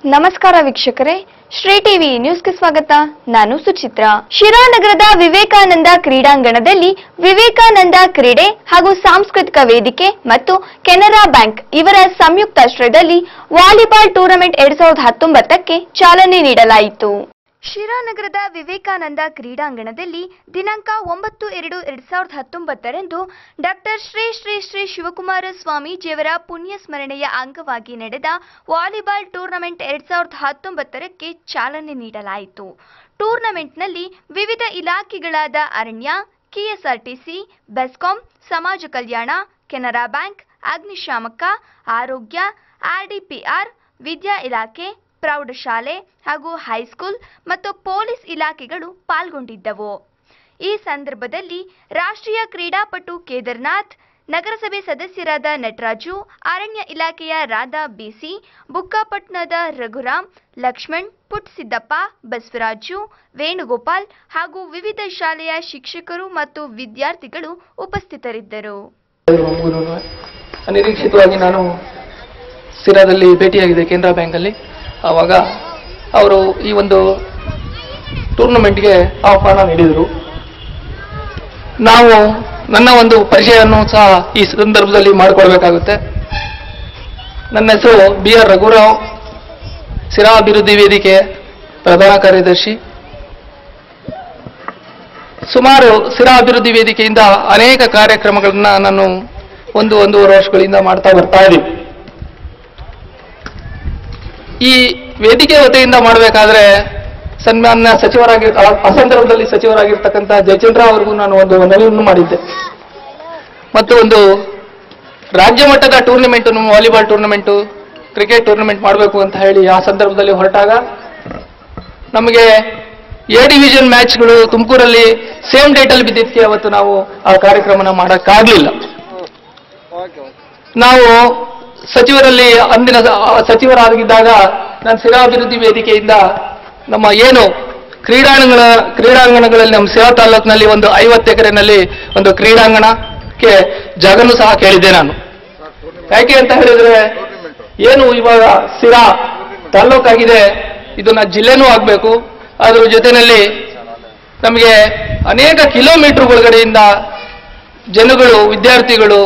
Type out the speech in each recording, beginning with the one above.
ನಮಸ್ಕಾರ ವೀಕ್ಷಕರೇ ಶ್ರೀ ಟಿವಿ ನ್ಯೂಸ್ಗೆ ಸ್ವಾಗತ ನಾನು ಸುಚಿತ್ರಾ ಶಿರಾನಗರದ ವಿವೇಕಾನಂದ ಕ್ರೀಡಾಂಗಣದಲ್ಲಿ ವಿವೇಕಾನಂದ ಕ್ರೀಡೆ ಹಾಗೂ ಸಾಂಸ್ಕೃತಿಕ ವೇದಿಕೆ ಮತ್ತು ಕೆನರಾ ಬ್ಯಾಂಕ್ ಇವರ ಸಂಯುಕ್ತಾಶ್ರಯದಲ್ಲಿ ವಾಲಿಬಾಲ್ ಟೂರ್ನಮೆಂಟ್ ಎರಡ್ ಸಾವಿರದ ಹತ್ತೊಂಬತ್ತಕ್ಕೆ ಚಾಲನೆ ನೀಡಲಾಯಿತು ಶಿರಾನಗರದ ವಿವೇಕಾನಂದ ಕ್ರೀಡಾಂಗಣದಲ್ಲಿ ದಿನಾಂಕ ಒಂಬತ್ತು ಎರಡು ಎರಡ್ ಸಾವಿರದ ಹತ್ತೊಂಬತ್ತರಂದು ಡಾಕ್ಟರ್ ಶ್ರೀ ಶ್ರೀ ಶ್ರೀ ಶಿವಕುಮಾರ ಸ್ವಾಮೀಜಿಯವರ ಪುಣ್ಯ ಸ್ಮರಣೆಯ ಅಂಗವಾಗಿ ನಡೆದ ವಾಲಿಬಾಲ್ ಟೂರ್ನಮೆಂಟ್ ಎರಡ್ ಸಾವಿರದ ಹತ್ತೊಂಬತ್ತರಕ್ಕೆ ಚಾಲನೆ ನೀಡಲಾಯಿತು ಟೂರ್ನಮೆಂಟ್ನಲ್ಲಿ ವಿವಿಧ ಇಲಾಖೆಗಳಾದ ಅರಣ್ಯ ಕೆಎಸ್ಆರ್ಟಿಸಿ ಬೆಸ್ಕಾಂ ಸಮಾಜ ಕಲ್ಯಾಣ ಕೆನರಾ ಬ್ಯಾಂಕ್ ಅಗ್ನಿಶಾಮಕ ಆರೋಗ್ಯ ಆರ್ಡಿಪಿಆರ್ ವಿದ್ಯಾ ಇಲಾಖೆ ಪ್ರೌಢಶಾಲೆ ಹಾಗೂ ಹೈಸ್ಕೂಲ್ ಮತ್ತು ಪೊಲೀಸ್ ಇಲಾಖೆಗಳು ಪಾಲ್ಗೊಂಡಿದ್ದವು ಈ ಸಂದರ್ಭದಲ್ಲಿ ರಾಷ್ಟ್ರೀಯ ಕ್ರೀಡಾಪಟು ಕೇದಾರ್ನಾಥ್ ನಗರಸಭೆ ಸದಸ್ಯರಾದ ನಟರಾಜು ಅರಣ್ಯ ಇಲಾಖೆಯ ರಾಧಾ ಬಿಸಿ ಬುಕ್ಕಾಪಟ್ನದ ರಘುರಾಮ್ ಲಕ್ಷ್ಮಣ್ ಪುಟ್ಸಿದ್ದಪ್ಪ ಬಸವರಾಜು ವೇಣುಗೋಪಾಲ್ ಹಾಗೂ ವಿವಿಧ ಶಾಲೆಯ ಶಿಕ್ಷಕರು ಮತ್ತು ವಿದ್ಯಾರ್ಥಿಗಳು ಉಪಸ್ಥಿತರಿದ್ದರು ಮೂರೂ ಅನಿರೀಕ್ಷಿತವಾಗಿ ನಾನು ಸಿರಾದಲ್ಲಿ ಭೇಟಿಯಾಗಿದೆ ಕೆನರಾ ಬ್ಯಾಂಕಲ್ಲಿ ಆವಾಗ ಅವರು ಈ ಒಂದು ಟೂರ್ನಮೆಂಟ್ಗೆ ಆಹ್ವಾನ ನೀಡಿದರು ನಾವು ನನ್ನ ಒಂದು ಪರಿಚಯವನ್ನು ಸಹ ಈ ಸಂದರ್ಭದಲ್ಲಿ ಮಾಡಿಕೊಳ್ಬೇಕಾಗುತ್ತೆ ನನ್ನ ಹೆಸರು ಬಿ ಆರ್ ರಘುರಾವ್ ಸಿರಾ ಅಭಿವೃದ್ಧಿ ವೇದಿಕೆ ಪ್ರಧಾನ ಕಾರ್ಯದರ್ಶಿ ಸುಮಾರು ಸಿರಾ ಅಭಿವೃದ್ಧಿ ವೇದಿಕೆಯಿಂದ ಅನೇಕ ಕಾರ್ಯಕ್ರಮಗಳನ್ನ ನಾನು ಒಂದು ಒಂದೂವರೆ ವರ್ಷಗಳಿಂದ ಮಾಡ್ತಾ ಬರ್ತಾ ಇದ್ದೀವಿ ಈ ವೇದಿಕೆ ವತಿಯಿಂದ ಮಾಡಬೇಕಾದ್ರೆ ಸನ್ಮಾನ್ಯ ಸಚಿವರಾಗಿ ಆ- ಆ ಸಂದರ್ಭದಲ್ಲಿ ಸಚಿವರಾಗಿರ್ತಕ್ಕಂಥ ಜಯಚಂದ್ರ ಅವರಿಗೂ ನಾನು ಒಂದು ಮನವಿಯನ್ನು ಮಾಡಿದ್ದೆ ಮತ್ತು ಒಂದು ರಾಜ್ಯ ಮಟ್ಟದ tournament volleyball tournament cricket tournament ಮಾಡಬೇಕು ಅಂತ ಹೇಳಿ ಆ ಸಂದರ್ಭದಲ್ಲಿ ಹೊರಟಾಗ ನಮಗೆ ಎ ಡಿವಿಷನ್ ಮ್ಯಾಚ್ಗಳು ತುಮಕೂರಲ್ಲಿ ಸೇಮ್ ಡೇಟಲ್ಲಿ ಬಿದ್ದಿದ್ದಕ್ಕೆ ಅವತ್ತು ನಾವು ಆ ಕಾರ್ಯಕ್ರಮನ ಮಾಡೋಕ್ಕಾಗಲಿಲ್ಲ ನಾವು ಸಚಿವರಲ್ಲಿ ಅಂದಿನ ಸ- ಆ ಸಚಿವರಾಗಿದ್ದಾಗ ನಾನು ಸಿರಾ ಅಭಿವೃದ್ಧಿ ವೇದಿಕೆಯಿಂದ ನಮ್ಮ ಏನು ಕ್ರೀಡಾಂಗಣ ಕ್ರೀಡಾಂಗಣಗಳಲ್ಲಿ ನಮ್ಮ ಸಿರಾ ತಾಲೂಕಿನಲ್ಲಿ ಒಂದು ಐವತ್ತು ಎಕರೆನಲ್ಲಿ ಒಂದು ಕ್ರೀಡಾಂಗಣಕ್ಕೆ ಜಾಗನೂ ಸಹ ಕೇಳಿದ್ದೆ ನಾನು ಯಾಕೆ ಅಂತ ಹೇಳಿದ್ರೆ ಏನು ಇವಾಗ ಸಿರಾ ತಾಲ್ಲೂಕಾಗಿದೆ ಇದನ್ನ ಜಿಲ್ಲೆನೂ ಆಗಬೇಕು ಅದ್ರ ಜೊತೆಯಲ್ಲಿ ನಮಗೆ ಅನೇಕ ಕಿಲೋಮೀಟರ್ ಒಳಗಡೆಯಿಂದ ಜನಗಳು ವಿದ್ಯಾರ್ಥಿಗಳು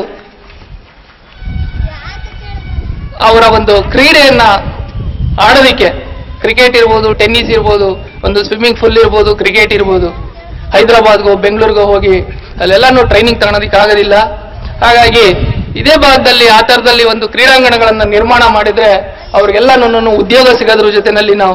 ಅವರ ಒಂದು ಕ್ರೀಡೆಯನ್ನ ಆಡೋದಿಕ್ಕೆ ಕ್ರಿಕೆಟ್ ಇರ್ಬೋದು ಟೆನ್ನಿಸ್ ಇರ್ಬೋದು ಒಂದು ಸ್ವಿಮ್ಮಿಂಗ್ ಫುಲ್ ಇರ್ಬೋದು ಕ್ರಿಕೆಟ್ ಇರ್ಬೋದು ಹೈದರಾಬಾದ್ಗೋ ಬೆಂಗಳೂರಿಗೋ ಹೋಗಿ ಅಲ್ಲೆಲ್ಲಾನು ಟ್ರೈನಿಂಗ್ ತಗೊಳೋದಕ್ಕೆ ಆಗೋದಿಲ್ಲ ಹಾಗಾಗಿ ಇದೇ ಭಾಗದಲ್ಲಿ ಆ ಥರದಲ್ಲಿ ಒಂದು ಕ್ರೀಡಾಂಗಣಗಳನ್ನು ನಿರ್ಮಾಣ ಮಾಡಿದ್ರೆ ಅವ್ರಿಗೆಲ್ಲನೂ ಉದ್ಯೋಗ ಸಿಗೋದ್ರ ಜೊತೆನಲ್ಲಿ ನಾವು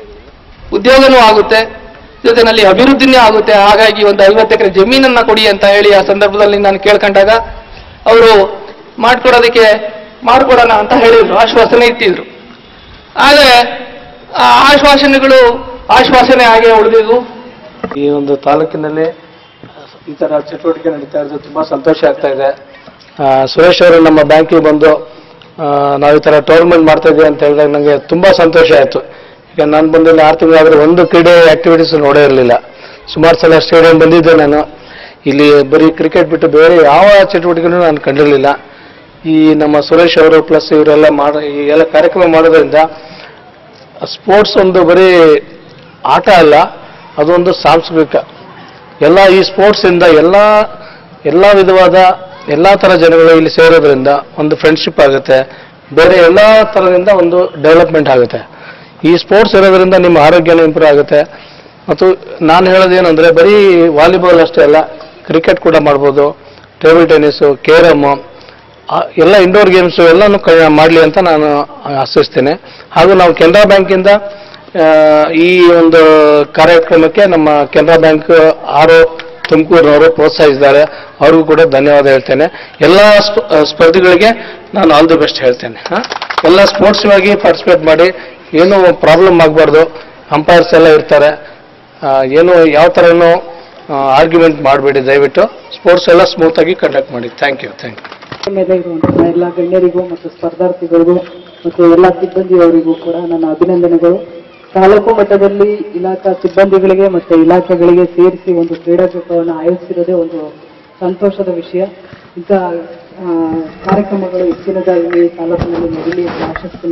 ಉದ್ಯೋಗನೂ ಆಗುತ್ತೆ ಜೊತೆನಲ್ಲಿ ಅಭಿವೃದ್ಧಿನೇ ಆಗುತ್ತೆ ಹಾಗಾಗಿ ಒಂದು ಐವತ್ತು ಎಕರೆ ಜಮೀನನ್ನ ಕೊಡಿ ಅಂತ ಹೇಳಿ ಆ ಸಂದರ್ಭದಲ್ಲಿ ನಾನು ಕೇಳ್ಕೊಂಡಾಗ ಅವರು ಮಾಡ್ಕೊಡೋದಕ್ಕೆ ಮಾಡ್ಕೊಡೋಣ ಅಂತ ಹೇಳಿದ್ರು ಆಶ್ವಾಸನೆ ಇತ್ತಿದ್ರು ಆದರೆ ಆ ಆಶ್ವಾಸನೆಗಳು ಆಶ್ವಾಸನೆ ಹಾಗೆ ಉಳಿದಿದ್ವು ಈ ಒಂದು ತಾಲೂಕಿನಲ್ಲಿ ಈ ತರ ಚಟುವಟಿಕೆ ನಡೀತಾ ಇರೋದು ತುಂಬಾ ಸಂತೋಷ ಆಗ್ತಾ ಇದೆ ಆ, ಸುರೇಶ್ ಅವರು ನಮ್ಮ ಬ್ಯಾಂಕಿಗೆ ಬಂದು ಆ, ನಾವು ಈ ತರ ಟೂರ್ನಮೆಂಟ್ ಮಾಡ್ತಾ ಇದ್ದೀವಿ ಅಂತ ಹೇಳಿದಾಗ ನನಗೆ ತುಂಬಾ ಸಂತೋಷ ಆಯ್ತು ಈಗ ನಾನು ಬಂದು ಇಲ್ಲಿ ಆರು ತಿಂಗಳಾದ್ರೆ ಒಂದು ಕ್ರೀಡೆ ಆಕ್ಟಿವಿಟೀಸ್ ನೋಡೇ ಇರಲಿಲ್ಲ ಸುಮಾರು ಸಲ ಸ್ಟೇಡಿಯಂ ಬಂದಿದ್ದೆ ನಾನು ಇಲ್ಲಿ ಬರೀ ಕ್ರಿಕೆಟ್ ಬಿಟ್ಟು ಬೇರೆ ಯಾವ ಚಟುವಟಿಕೆನೂ ನಾನು ಕಂಡಿರಲಿಲ್ಲ ಈ ನಮ್ಮ ಸುರೇಶ್ ಅವರು ಪ್ಲಸ್ ಇವರೆಲ್ಲ ಮಾಡ ಈ ಎಲ್ಲ ಕಾರ್ಯಕ್ರಮ ಮಾಡೋದ್ರಿಂದ ಸ್ಪೋರ್ಟ್ಸ್ ಒಂದು ಬರೀ ಆಟ ಅಲ್ಲ ಅದೊಂದು ಸಾಂಸ್ಕೃತಿಕ ಎಲ್ಲ ಈ ಸ್ಪೋರ್ಟ್ಸ್ ಇಂದ ಎಲ್ಲ ಎಲ್ಲ ವಿಧವಾದ ಎಲ್ಲ ಥರ ಜನಗಳು ಇಲ್ಲಿ ಸೇರೋದ್ರಿಂದ ಒಂದು ಫ್ರೆಂಡ್ಶಿಪ್ ಆಗುತ್ತೆ ಬೇರೆ ಎಲ್ಲ ಥರದಿಂದ ಒಂದು ಡೆವಲಪ್ಮೆಂಟ್ ಆಗುತ್ತೆ ಈ ಸ್ಪೋರ್ಟ್ಸ್ ಇರೋದ್ರಿಂದ ನಿಮ್ಮ ಆರೋಗ್ಯನೂ ಇಂಪ್ರೂವ್ ಆಗುತ್ತೆ ಮತ್ತು ನಾನು ಹೇಳೋದೇನೆಂದ್ರೆ ಬರೀ ವಾಲಿಬಾಲ್ ಅಷ್ಟೇ ಅಲ್ಲ ಕ್ರಿಕೆಟ್ ಕೂಡ ಮಾಡ್ಬೋದು ಟೇಬಲ್ ಟೆನ್ನಿಸು ಕೇರಮ್ಮು ಆ, ಎಲ್ಲ ಇಂಡೋರ್ ಗೇಮ್ಸ್ ಎಲ್ಲನೂ ಕ ಮಾಡಲಿ ಅಂತ ನಾನು ಆಶಿಸ್ತೇನೆ ಹಾಗೂ ನಾವು ಕೆನರಾ ಬ್ಯಾಂಕಿಂದ ಆ, ಈ ಒಂದು ಕಾರ್ಯಕ್ರಮಕ್ಕೆ ನಮ್ಮ ಕೆನರಾ ಬ್ಯಾಂಕ್ ಆರು ತುಮಕೂರಿನವರು ಪ್ರೋತ್ಸಾಹಿಸಿದ್ದಾರೆ ಅವ್ರಿಗೂ ಕೂಡ ಧನ್ಯವಾದ ಹೇಳ್ತೇನೆ ಎಲ್ಲ ಸ್ಪ- ಆ, ಸ್ಪರ್ಧಿಗಳಿಗೆ ನಾನು ಆಲ್ ದಿ ಬೆಸ್ಟ್ ಹೇಳ್ತೇನೆ ಹಾ? ಎಲ್ಲ ಸ್ಪೋರ್ಟ್ಸ್ವಾಗಿ ಪಾರ್ಟಿಸಿಪೇಟ್ ಮಾಡಿ ಏನು ಪ್ರಾಬ್ಲಮ್ ಆಗಬಾರ್ದು ಅಂಪೈರ್ಸ್ ಎಲ್ಲ ಇರ್ತಾರೆ ಆ, ಏನು ಯಾವ ಥರನೂ ಆರ್ಗ್ಯುಮೆಂಟ್ ಮಾಡಬೇಡಿ ದಯವಿಟ್ಟು ಸ್ಪೋರ್ಟ್ಸ್ ಎಲ್ಲ ಸ್ಮೂತಾಗಿ ಕಂಡಕ್ಟ್ ಮಾಡಿ ಥ್ಯಾಂಕ್ ಯು ಥ್ಯಾಂಕ್ ಯು ಮೇಲೆ ಇರುವಂತಹ ಎಲ್ಲ ಗಣ್ಯರಿಗೂ ಮತ್ತು ಸ್ಪರ್ಧಾರ್ಥಿಗಳಿಗೂ ಮತ್ತು ಎಲ್ಲ ಸಿಬ್ಬಂದಿಯವರಿಗೂ ಕೂಡ ನನ್ನ ಅಭಿನಂದನೆಗಳು ತಾಲೂಕು ಮಟ್ಟದಲ್ಲಿ ಇಲಾಖಾ ಸಿಬ್ಬಂದಿಗಳಿಗೆ ಮತ್ತು ಇಲಾಖೆಗಳಿಗೆ ಸೇರಿಸಿ ಒಂದು ಕ್ರೀಡಾಕೂಟವನ್ನು ಆಯೋಜಿಸಿರೋದೇ ಒಂದು ಸಂತೋಷದ ವಿಷಯ ಇಂಥ ಆ, ಕಾರ್ಯಕ್ರಮಗಳು ಹೆಚ್ಚಿನದಾಗಿ ತಾಲೂಕಿನಲ್ಲಿ ನಡೀಲಿ ಅಂತ ಆಶಿಸ್ತೀನಿ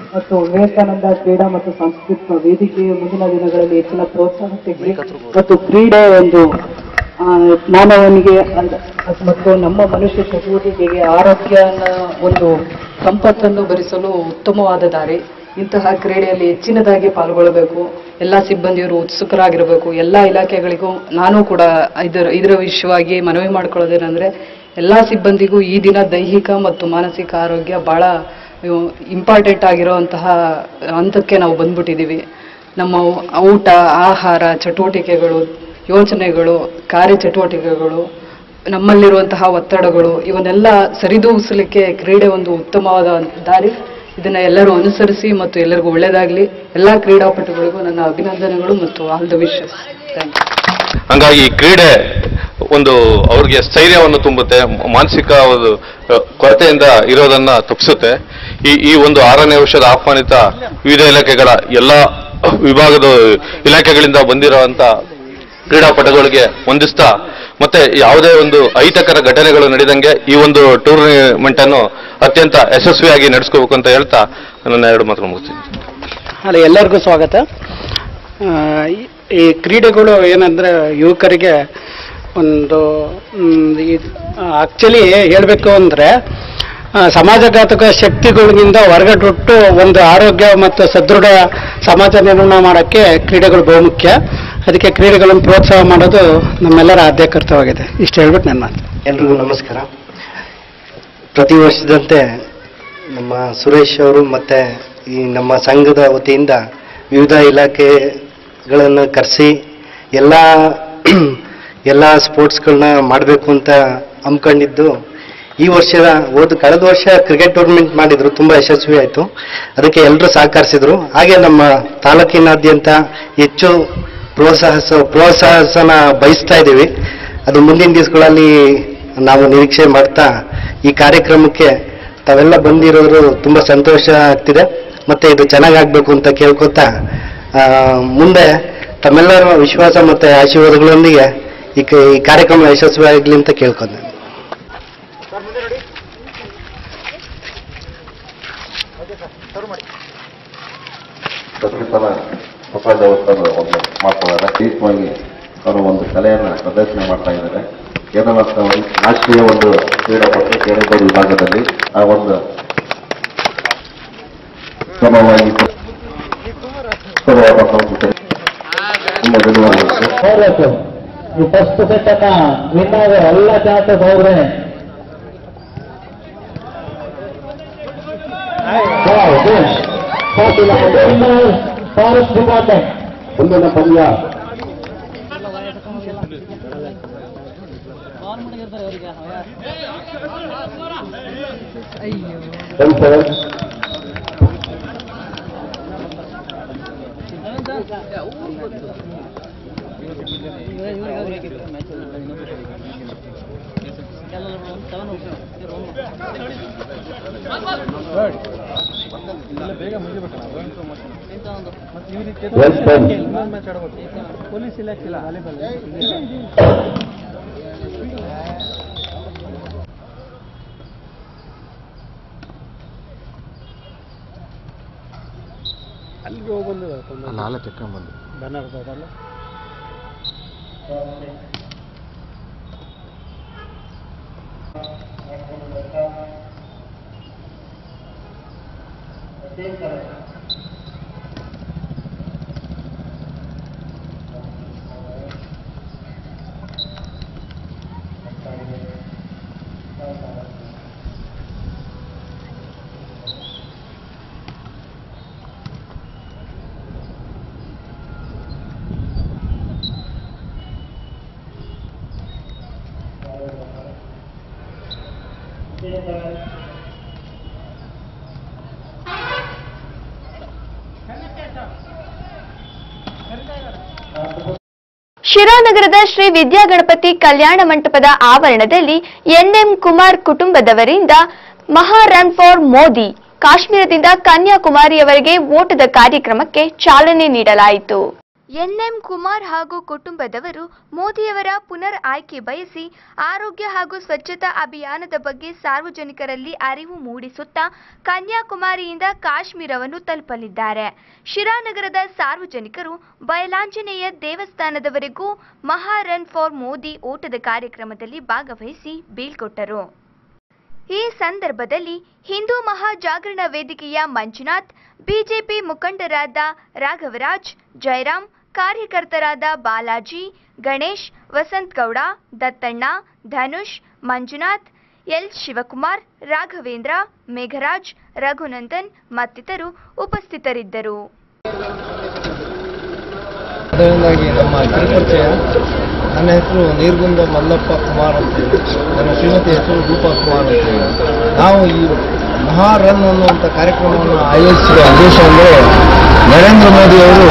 ಮತ್ತು ವಿವೇಕಾನಂದ ಕ್ರೀಡಾ ಮತ್ತು ಸಾಂಸ್ಕೃತಿಕ ವೇದಿಕೆಯ ಮುಂದಿನ ದಿನಗಳಲ್ಲಿ ಹೆಚ್ಚಿನ ಪ್ರೋತ್ಸಾಹ ಸಿಗಲಿ ಮತ್ತು ಕ್ರೀಡೆ ಒಂದು ಆ, ಮಾನವನಿಗೆ ಅದ್- ಅದ್ ಮತ್ತು ನಮ್ಮ ಮನುಷ್ಯ ಚಟುವಟಿಕೆಗೆ ಆರೋಗ್ಯನ ಒಂದು ಸಂಪತ್ತನ್ನು ಭರಿಸಲು ಉತ್ತಮವಾದ ದಾರಿ ಇಂತಹ ಕ್ರೀಡೆಯಲ್ಲಿ ಹೆಚ್ಚಿನದಾಗಿ ಪಾಲ್ಗೊಳ್ಳಬೇಕು ಎಲ್ಲ ಸಿಬ್ಬಂದಿಯರು ಉತ್ಸುಕರಾಗಿರಬೇಕು ಎಲ್ಲ ಇಲಾಖೆಗಳಿಗೂ ನಾನು ಕೂಡ ಇದರ ಇದರ ವಿಷಯವಾಗಿ ಮನವಿ ಮಾಡ್ಕೊಳ್ಳೋದೇನೆಂದ್ರೆ ಎಲ್ಲ ಸಿಬ್ಬಂದಿಗೂ ಈ ದಿನ ದೈಹಿಕ ಮತ್ತು ಮಾನಸಿಕ ಆರೋಗ್ಯ ಬಹಳ ಇಂಪಾರ್ಟೆಂಟ್ ಆಗಿರುವಂತಹ ಹಂತಕ್ಕೆ ನಾವು ಬಂದ್ಬಿಟ್ಟಿದ್ದೀವಿ ನಮ್ಮ ಊಟ ಆಹಾರ ಚಟುವಟಿಕೆಗಳು ಯೋಚನೆಗಳು ಕಾರ್ಯಚಟುವಟಿಕೆಗಳು ನಮ್ಮಲ್ಲಿರುವಂತಹ ಒತ್ತಡಗಳು ಇವನ್ನೆಲ್ಲ ಸರಿದೂಗಿಸಲಿಕ್ಕೆ ಕ್ರೀಡೆ ಒಂದು ಉತ್ತಮವಾದ ದಾರಿ ಇದನ್ನ ಎಲ್ಲರೂ ಅನುಸರಿಸಿ ಮತ್ತು ಎಲ್ಲರಿಗೂ ಒಳ್ಳೆಯದಾಗಲಿ ಎಲ್ಲ ಕ್ರೀಡಾಪಟುಗಳಿಗೂ ನನ್ನ ಅಭಿನಂದನೆಗಳು ಮತ್ತು all the wishes thank you ಹಂಗಾಗಿ ಈ ಕ್ರೀಡೆ ಒಂದು ಅವ್ರಿಗೆ ಸ್ಥೈರ್ಯವನ್ನು ತುಂಬುತ್ತೆ ಮ- ಮಾನಸಿಕ ಒಂದು ಅ, ಕೊರತೆಯಿಂದ ಇರೋದನ್ನ ತಪ್ಪಿಸುತ್ತೆ ಈ ಈ ಒಂದು ಆರನೇ ವರ್ಷದ ಆಹ್ವಾನಿತ ವಿವಿಧ ಇಲಾಖೆಗಳ ಎಲ್ಲ ವಿಭಾಗದ ಇಲಾಖೆಗಳಿಂದ ಬಂದಿರುವಂತ ಕ್ರೀಡಾಪಟುಗಳಿಗೆ ವಂದಿಸ್ತಾ ಮತ್ತೆ ಯಾವುದೇ ಒಂದು ಅಹಿತಕರ ಘಟನೆಗಳು ನಡೆದಂಗೆ ಈ ಒಂದು ಟೂರ್ನಿಮೆಂಟ್ ಅನ್ನು ಅತ್ಯಂತ ಯಶಸ್ವಿಯಾಗಿ ನಡೆಸ್ಕೋಬೇಕು ಅಂತ ಹೇಳ್ತಾ ನನ್ನ ಎರಡು ಮಾತು ಮುಗಿಸ್ತೀನಿ ಅಲ್ಲಿ ಎಲ್ಲರಿಗೂ ಸ್ವಾಗತ ಆ, ಈ- ಈ ಕ್ರೀಡೆಗಳು ಏನಂದ್ರೆ ಯುವಕರಿಗೆ ಒಂದು ಆಕ್ಚುಲಿ ಹೇಳಬೇಕು ಅಂದರೆ ಸಮಾಜಘಾತಕ ಶಕ್ತಿಗಳಿಂದ ಹೊರಗಟ್ಟು ಒಂದು ಆರೋಗ್ಯ ಮತ್ತು ಸದೃಢ ಸಮಾಜ ನಿರ್ಮಾಣ ಮಾಡೋಕ್ಕೆ ಕ್ರೀಡೆಗಳು ಬಹುಮುಖ್ಯ ಅದಕ್ಕೆ ಕ್ರೀಡೆಗಳನ್ನು ಪ್ರೋತ್ಸಾಹ ಮಾಡೋದು ನಮ್ಮೆಲ್ಲರ ಆದ್ಯ ಕರ್ತವ್ಯವಾಗಿದೆ ಇಷ್ಟು ಹೇಳ್ಬಿಟ್ಟು ನನ್ನ ಮಾತು ಎಲ್ರಿಗೂ ನಮಸ್ಕಾರ ಪ್ರತಿ ವರ್ಷದಂತೆ ನಮ್ಮ ಸುರೇಶ್ ಅವರು ಮತ್ತೆ ಈ ನಮ್ಮ ಸಂಘದ ವತಿಯಿಂದ ವಿವಿಧ ಇಲಾಖೆಗಳನ್ನು ಕರೆಸಿ ಎಲ್ಲ ಎಲ್ಲ ಸ್ಪೋರ್ಟ್ಸ್ಗಳನ್ನ ಮಾಡಬೇಕು ಅಂತ ಹಮ್ಮಿಕೊಂಡಿದ್ದು ಈ ವರ್ಷದ ಹೋದ ಕಳೆದ ವರ್ಷ ಕ್ರಿಕೆಟ್ ಟೂರ್ನಮೆಂಟ್ ಮಾಡಿದ್ರು ತುಂಬ ಯಶಸ್ವಿ ಆಯಿತು ಅದಕ್ಕೆ ಎಲ್ಲರೂ ಸಹಕರಿಸಿದ್ರು ಹಾಗೆ ನಮ್ಮ ತಾಲೂಕಿನಾದ್ಯಂತ ಹೆಚ್ಚು ಪ್ರೋತ್ಸಾಹ ಪ್ರೋತ್ಸಾಹನ ಬಯಸ್ತಾ ಇದ್ದೀವಿ ಅದು ಮುಂದಿನ ದಿವಸಗಳಲ್ಲಿ ನಾವು ನಿರೀಕ್ಷೆ ಮಾಡ್ತಾ ಈ ಕಾರ್ಯಕ್ರಮಕ್ಕೆ ತಾವೆಲ್ಲ ಬಂದಿರೋರು ತುಂಬ ಸಂತೋಷ ಆಗ್ತಿದೆ ಮತ್ತೆ ಇದು ಚೆನ್ನಾಗಾಗಬೇಕು ಅಂತ ಕೇಳ್ಕೊತಾ ಆ, ಮುಂದೆ ತಮ್ಮೆಲ್ಲರ ವಿಶ್ವಾಸ ಮತ್ತೆ ಆಶೀರ್ವಾದಗಳೊಂದಿಗೆ ಈ ಕ- ಈ ಕಾರ್ಯಕ್ರಮ ಯಶಸ್ವಿ ಆಗಲಿ ಅಂತ ಕೇಳ್ಕೊಂಡೆ ಪ್ರತಿ ಸಲ ಹೊಸ ದೇವಸ್ಥಾನ ಒಂದು ಮಾಡ್ತಿದ್ದಾರೆ ದೀಪವಾಗಿ ಅವರು ಒಂದು ಕಲೆಯನ್ನ ಪ್ರದರ್ಶನ ಮಾಡ್ತಾ ಇದ್ದಾರೆ ಕೇರಳದ ಒಂದು ರಾಷ್ಟ್ರೀಯ ಒಂದು ಕ್ರೀಡಾಪಟು ಕೇರಳ ವಿಭಾಗದಲ್ಲಿ ಆ ಒಂದು ಕ್ರಮವಾಗಿ ಉತ್ತಮವಾದ ಸಂಸ್ಕೃತಿ ತುಂಬ ಧನ್ಯವಾದಗಳು ಈ ಫಸ್ಟ್ ಸೆಟ್ ಅನ್ನ ವಿನ್ ಆಗೋ ಎಲ್ಲ ಚಾನ್ಸಸ್ ಅವ್ರೆ ಫಾರೆಸ್ಟ್ ಡಿಪಾರ್ಟ್ಮೆಂಟ್ ಮುಂದಿನ ಪಂದ್ಯ ಶಿರಾನಗರದ ಶ್ರೀ ವಿದ್ಯಾಗಣಪತಿ ಕಲ್ಯಾಣ ಮಂಟಪದ ಆವರಣದಲ್ಲಿ ಎನ್ಎಂ ಕುಮಾರ್ ಕುಟುಂಬದವರಿಂದ ಮಹಾ ರನ್ ಫಾರ್ ಮೋದಿ ಕಾಶ್ಮೀರದಿಂದ ಕನ್ಯಾಕುಮಾರಿಯವರೆಗೆ ಓಟದ ಕಾರ್ಯಕ್ರಮಕ್ಕೆ ಚಾಲನೆ ನೀಡಲಾಯಿತು ಎನ್ಎಂ ಕುಮಾರ್ ಹಾಗೂ ಕುಟುಂಬದವರು ಮೋದಿಯವರ ಪುನರ್ ಆಯ್ಕೆ ಬಯಸಿ ಆರೋಗ್ಯ ಹಾಗೂ ಸ್ವಚ್ಛತಾ ಅಭಿಯಾನದ ಬಗ್ಗೆ ಸಾರ್ವಜನಿಕರಲ್ಲಿ ಅರಿವು ಮೂಡಿಸುತ್ತಾ ಕನ್ಯಾಕುಮಾರಿಯಿಂದ ಕಾಶ್ಮೀರವನ್ನು ತಲುಪಲಿದ್ದಾರೆ ಶಿರಾನಗರದ ಸಾರ್ವಜನಿಕರು ಬಯಲಾಂಜನೇಯ ದೇವಸ್ಥಾನದವರೆಗೂ ಮಹಾ ರನ್ ಫಾರ್ ಮೋದಿ ಓಟದ ಕಾರ್ಯಕ್ರಮದಲ್ಲಿ ಭಾಗವಹಿಸಿ ಬೀಳ್ಕೊಟ್ಟರು ಈ ಸಂದರ್ಭದಲ್ಲಿ ಹಿಂದೂ ಮಹಾಜಾಗರಣ ವೇದಿಕೆಯ ಮಂಜುನಾಥ್ ಬಿಜೆಪಿ ಮುಖಂಡರಾದ ರಾಘವರಾಜ್ ಜಯರಾಮ್ ಕಾರ್ಯಕರ್ತರಾದ ಬಾಲಾಜಿ ಗಣೇಶ್ ವಸಂತ್ ಗೌಡ ದತ್ತಣ್ಣ ಧನುಷ್ ಮಂಜುನಾಥ್ ಎಲ್ ಶಿವಕುಮಾರ್ ರಾಘವೇಂದ್ರ ಮೇಘರಾಜ್ ರಘುನಂದನ್ ಮತ್ತಿತರರು ಉಪಸ್ಥಿತರಿದ್ದರು ಮೊದಲನೇದಾಗಿ ನಮ್ಮ ಕಿರುಪರಿಚಯ ನನ್ನ ಹೆಸರು ನೀರ್ಗುಂದ ಮಲ್ಲಪ್ಪ ಕುಮಾರ್ ಅಂತೇಳಿ ನನ್ನ ಶ್ರೀಮತಿ ಹೆಸರು ರೂಪಾ ಕುಮಾರ್ ಅಂತೇಳಿ ನಾವು ಈ ಮಹಾ ರನ್ ಅನ್ನುವಂಥ ಕಾರ್ಯಕ್ರಮವನ್ನು ಆಯೋಜಿಸಿದ ಉದ್ದೇಶ ಅಂದರೆ ನರೇಂದ್ರ ಮೋದಿ ಅವರು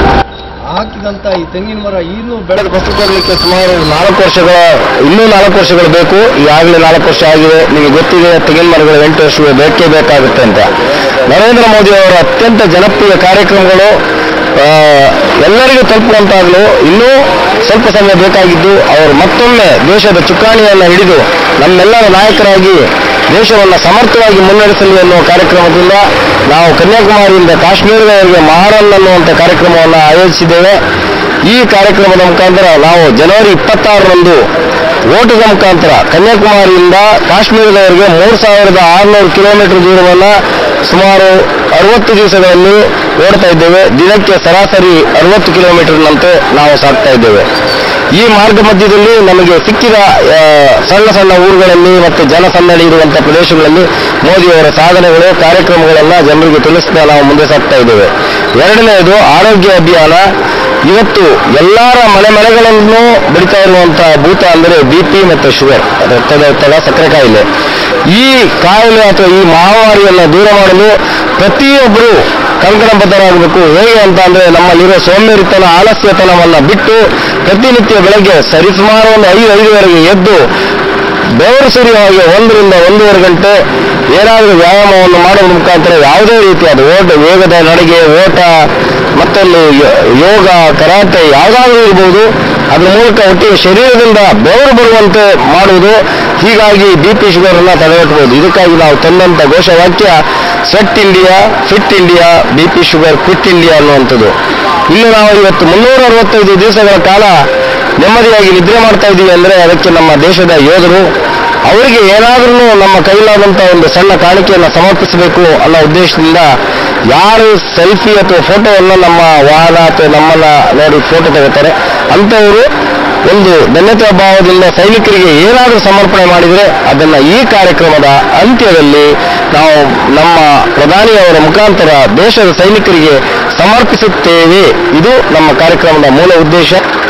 ಹಾಕಿದಂಥ ಈ ತೆಂಗಿನ ಮರ ಇನ್ನೂ ಬೆಳೆದ ಫಸ್ಟ್ ಕೊಡಲಿಕ್ಕೆ ಸುಮಾರು ನಾಲ್ಕು ವರ್ಷಗಳ ಇನ್ನೂ ನಾಲ್ಕು ವರ್ಷಗಳು ಬೇಕು ಈಗಾಗಲೇ ನಾಲ್ಕು ವರ್ಷ ಆಗಿದೆ ನಿಮಗೆ ಗೊತ್ತಿದೆ ತೆಂಗಿನ ಮರಗಳು ಎಂಟು ವರ್ಷ ಬೇಕೇ ಬೇಕಾಗುತ್ತೆ ಅಂತ ನರೇಂದ್ರ ಮೋದಿ ಅವರ ಅತ್ಯಂತ ಜನಪ್ರಿಯ ಕಾರ್ಯಕ್ರಮಗಳು ಆ, ಎಲ್ಲರಿಗೂ ತಲುಪುವಂತಾಗಲು ಇನ್ನೂ ಸ್ವಲ್ಪ ಸಮಯ ಬೇಕಾಗಿದ್ದು ಅವರು ಮತ್ತೊಮ್ಮೆ ದೇಶದ ಚುಕ್ಕಾಣಿಯನ್ನು ಹಿಡಿದು ನಮ್ಮೆಲ್ಲರ ನಾಯಕರಾಗಿ ದೇಶವನ್ನು ಸಮರ್ಥವಾಗಿ ಮುನ್ನಡೆಸಲಿ ಎನ್ನುವ ಕಾರ್ಯಕ್ರಮದಿಂದ ನಾವು ಕನ್ಯಾಕುಮಾರಿಯಿಂದ ಕಾಶ್ಮೀರದವರೆಗೆ ಮಹಾರನ್ ಅನ್ನುವಂಥ ಕಾರ್ಯಕ್ರಮವನ್ನು ಆಯೋಜಿಸಿದ್ದೇವೆ ಈ ಕಾರ್ಯಕ್ರಮದ ಮುಖಾಂತರ ನಾವು ಜನವರಿ ಇಪ್ಪತ್ತಾರರಂದು ಓಟದ ಮುಖಾಂತರ ಕನ್ಯಾಕುಮಾರಿಯಿಂದ ಕಾಶ್ಮೀರದವರೆಗೆ ಮೂರು ಸಾವಿರದ ಆರುನೂರು ಕಿಲೋಮೀಟರ್ ದೂರವನ್ನು ಸುಮಾರು ಅರವತ್ತು ದಿವಸಗಳಲ್ಲಿ ಓಡ್ತಾ ಇದ್ದೇವೆ ದಿನಕ್ಕೆ ಸರಾಸರಿ ಅರವತ್ತು ಕಿಲೋಮೀಟರ್ನಂತೆ ನಾವು ಸಾಗ್ತಾ ಇದ್ದೇವೆ ಈ ಮಾರ್ಗ ಮಧ್ಯದಲ್ಲಿ ನಮಗೆ ಸಿಕ್ಕಿದ ಆ, ಸಣ್ಣ ಸಣ್ಣ ಊರುಗಳಲ್ಲಿ ಮತ್ತು ಜನಸಂದಣಿ ಇರುವಂತಹ ಪ್ರದೇಶಗಳಲ್ಲಿ ಮೋದಿಯವರ ಸಾಧನೆಗಳು ಕಾರ್ಯಕ್ರಮಗಳನ್ನು ಜನರಿಗೆ ತಿಳಿಸ್ತಾ ನಾವು ಮುಂದೆ ಸಾಗ್ತಾ ಇದ್ದೇವೆ ಎರಡನೆಯದು ಆರೋಗ್ಯ ಅಭಿಯಾನ ಇವತ್ತು ಎಲ್ಲರ ಮನೆ ಮನೆಗಳನ್ನು ಬಿಡ್ತಾ ಇರುವಂತಹ ಭೂತ ಅಂದರೆ ಬಿ ಪಿ ಮತ್ತು ಶುಗರ್ ರಕ್ತದ ಒತ್ತಡ ಸಕ್ಕರೆ ಕಾಯಿಲೆ ಈ ಕಾಯಿಲೆ ಅಥವಾ ಈ ಮಹಾಮಾರಿಯನ್ನು ದೂರ ಮಾಡಲು ಪ್ರತಿಯೊಬ್ಬರು ಕಂಕಣಬದ್ಧರಾಗಬೇಕು ಹೇಗೆ ಅಂತ ಅಂದ್ರೆ ನಮ್ಮಲ್ಲಿರೋ ಸೋಂಬೇರಿತನ ಆಲಸ್ಯತನವನ್ನು ಬಿಟ್ಟು ಪ್ರತಿನಿತ್ಯ ಬೆಳಗ್ಗೆ ಸರಿಸುಮಾರು ಒಂದು ಐದು ಐದುವರೆಗೆ ಎದ್ದು ಬೆವರು ಸುರಿಯುವ ಹಾಗೆ ಒಂದರಿಂದ ಒಂದೂವರೆ ಗಂಟೆ ಏನಾದರೂ ವ್ಯಾಯಾಮವನ್ನು ಮಾಡುವ ಮುಖಾಂತರ ಯಾವುದೇ ರೀತಿಯಾದ ಓಟ ವೇಗದ ನಡಿಗೆ ಓಟ ಮತ್ತೊಂದು ಯೋ- ಯೋಗ ಕರಾಟೆ ಯಾವುದಾದ್ರೂ ಇರ್ಬೋದು ಅದರ ಮೂಲಕ ಒಟ್ಟಿಗೆ ಶರೀರದಿಂದ ಬೆವರು ಬರುವಂತೆ ಮಾಡುವುದು ಹೀಗಾಗಿ ಬಿ ಪಿ ಶುಗರನ್ನು ತಡೆಗಟ್ಟಬಹುದು ಇದಕ್ಕಾಗಿ ನಾವು ತಂದಂಥ ಘೋಷವಾಕ್ಯ set India fit India B P sugar quit India ಅನ್ನುವಂಥದ್ದು ಇನ್ನು ನಾವು ಇವತ್ತು ಮುನ್ನೂರ ಅರವತ್ತೈದು ದಿವಸಗಳ ಕಾಲ ನೆಮ್ಮದಿಯಾಗಿ ನಿದ್ರೆ ಮಾಡ್ತಾ ಇದ್ದೀವಿ ಅಂದರೆ ಅದಕ್ಕೆ ನಮ್ಮ ದೇಶದ ಯೋಧರು ಅವರಿಗೆ ಏನಾದ್ರೂ ನಮ್ಮ ಕೈಲಾದಂಥ ಒಂದು ಸಣ್ಣ ಕಾಣಿಕೆಯನ್ನು ಸಮರ್ಪಿಸಬೇಕು ಅನ್ನೋ ಉದ್ದೇಶದಿಂದ ಯಾರು ಸೆಲ್ಫಿ ಅಥವಾ ಫೋಟೋವನ್ನು ನಮ್ಮ ವಾಹನ ಅಥವಾ ನಮ್ಮನ್ನ ನೋಡಿ ಫೋಟೋ ತೆಗಿತಾರೆ ಅಂಥವರು ಒಂದು ಧನ್ಯತಾ ಭಾವದಿಂದ ಸೈನಿಕರಿಗೆ ಏನಾದರೂ ಸಮರ್ಪಣೆ ಮಾಡಿದರೆ ಅದನ್ನು ಈ ಕಾರ್ಯಕ್ರಮದ ಅಂತ್ಯದಲ್ಲಿ ನಾವು ನಮ್ಮ ಪ್ರಧಾನಿಯವರ ಮುಖಾಂತರ ದೇಶದ ಸೈನಿಕರಿಗೆ ಸಮರ್ಪಿಸುತ್ತೇವೆ ಇದು ನಮ್ಮ ಕಾರ್ಯಕ್ರಮದ ಮೂಲ ಉದ್ದೇಶ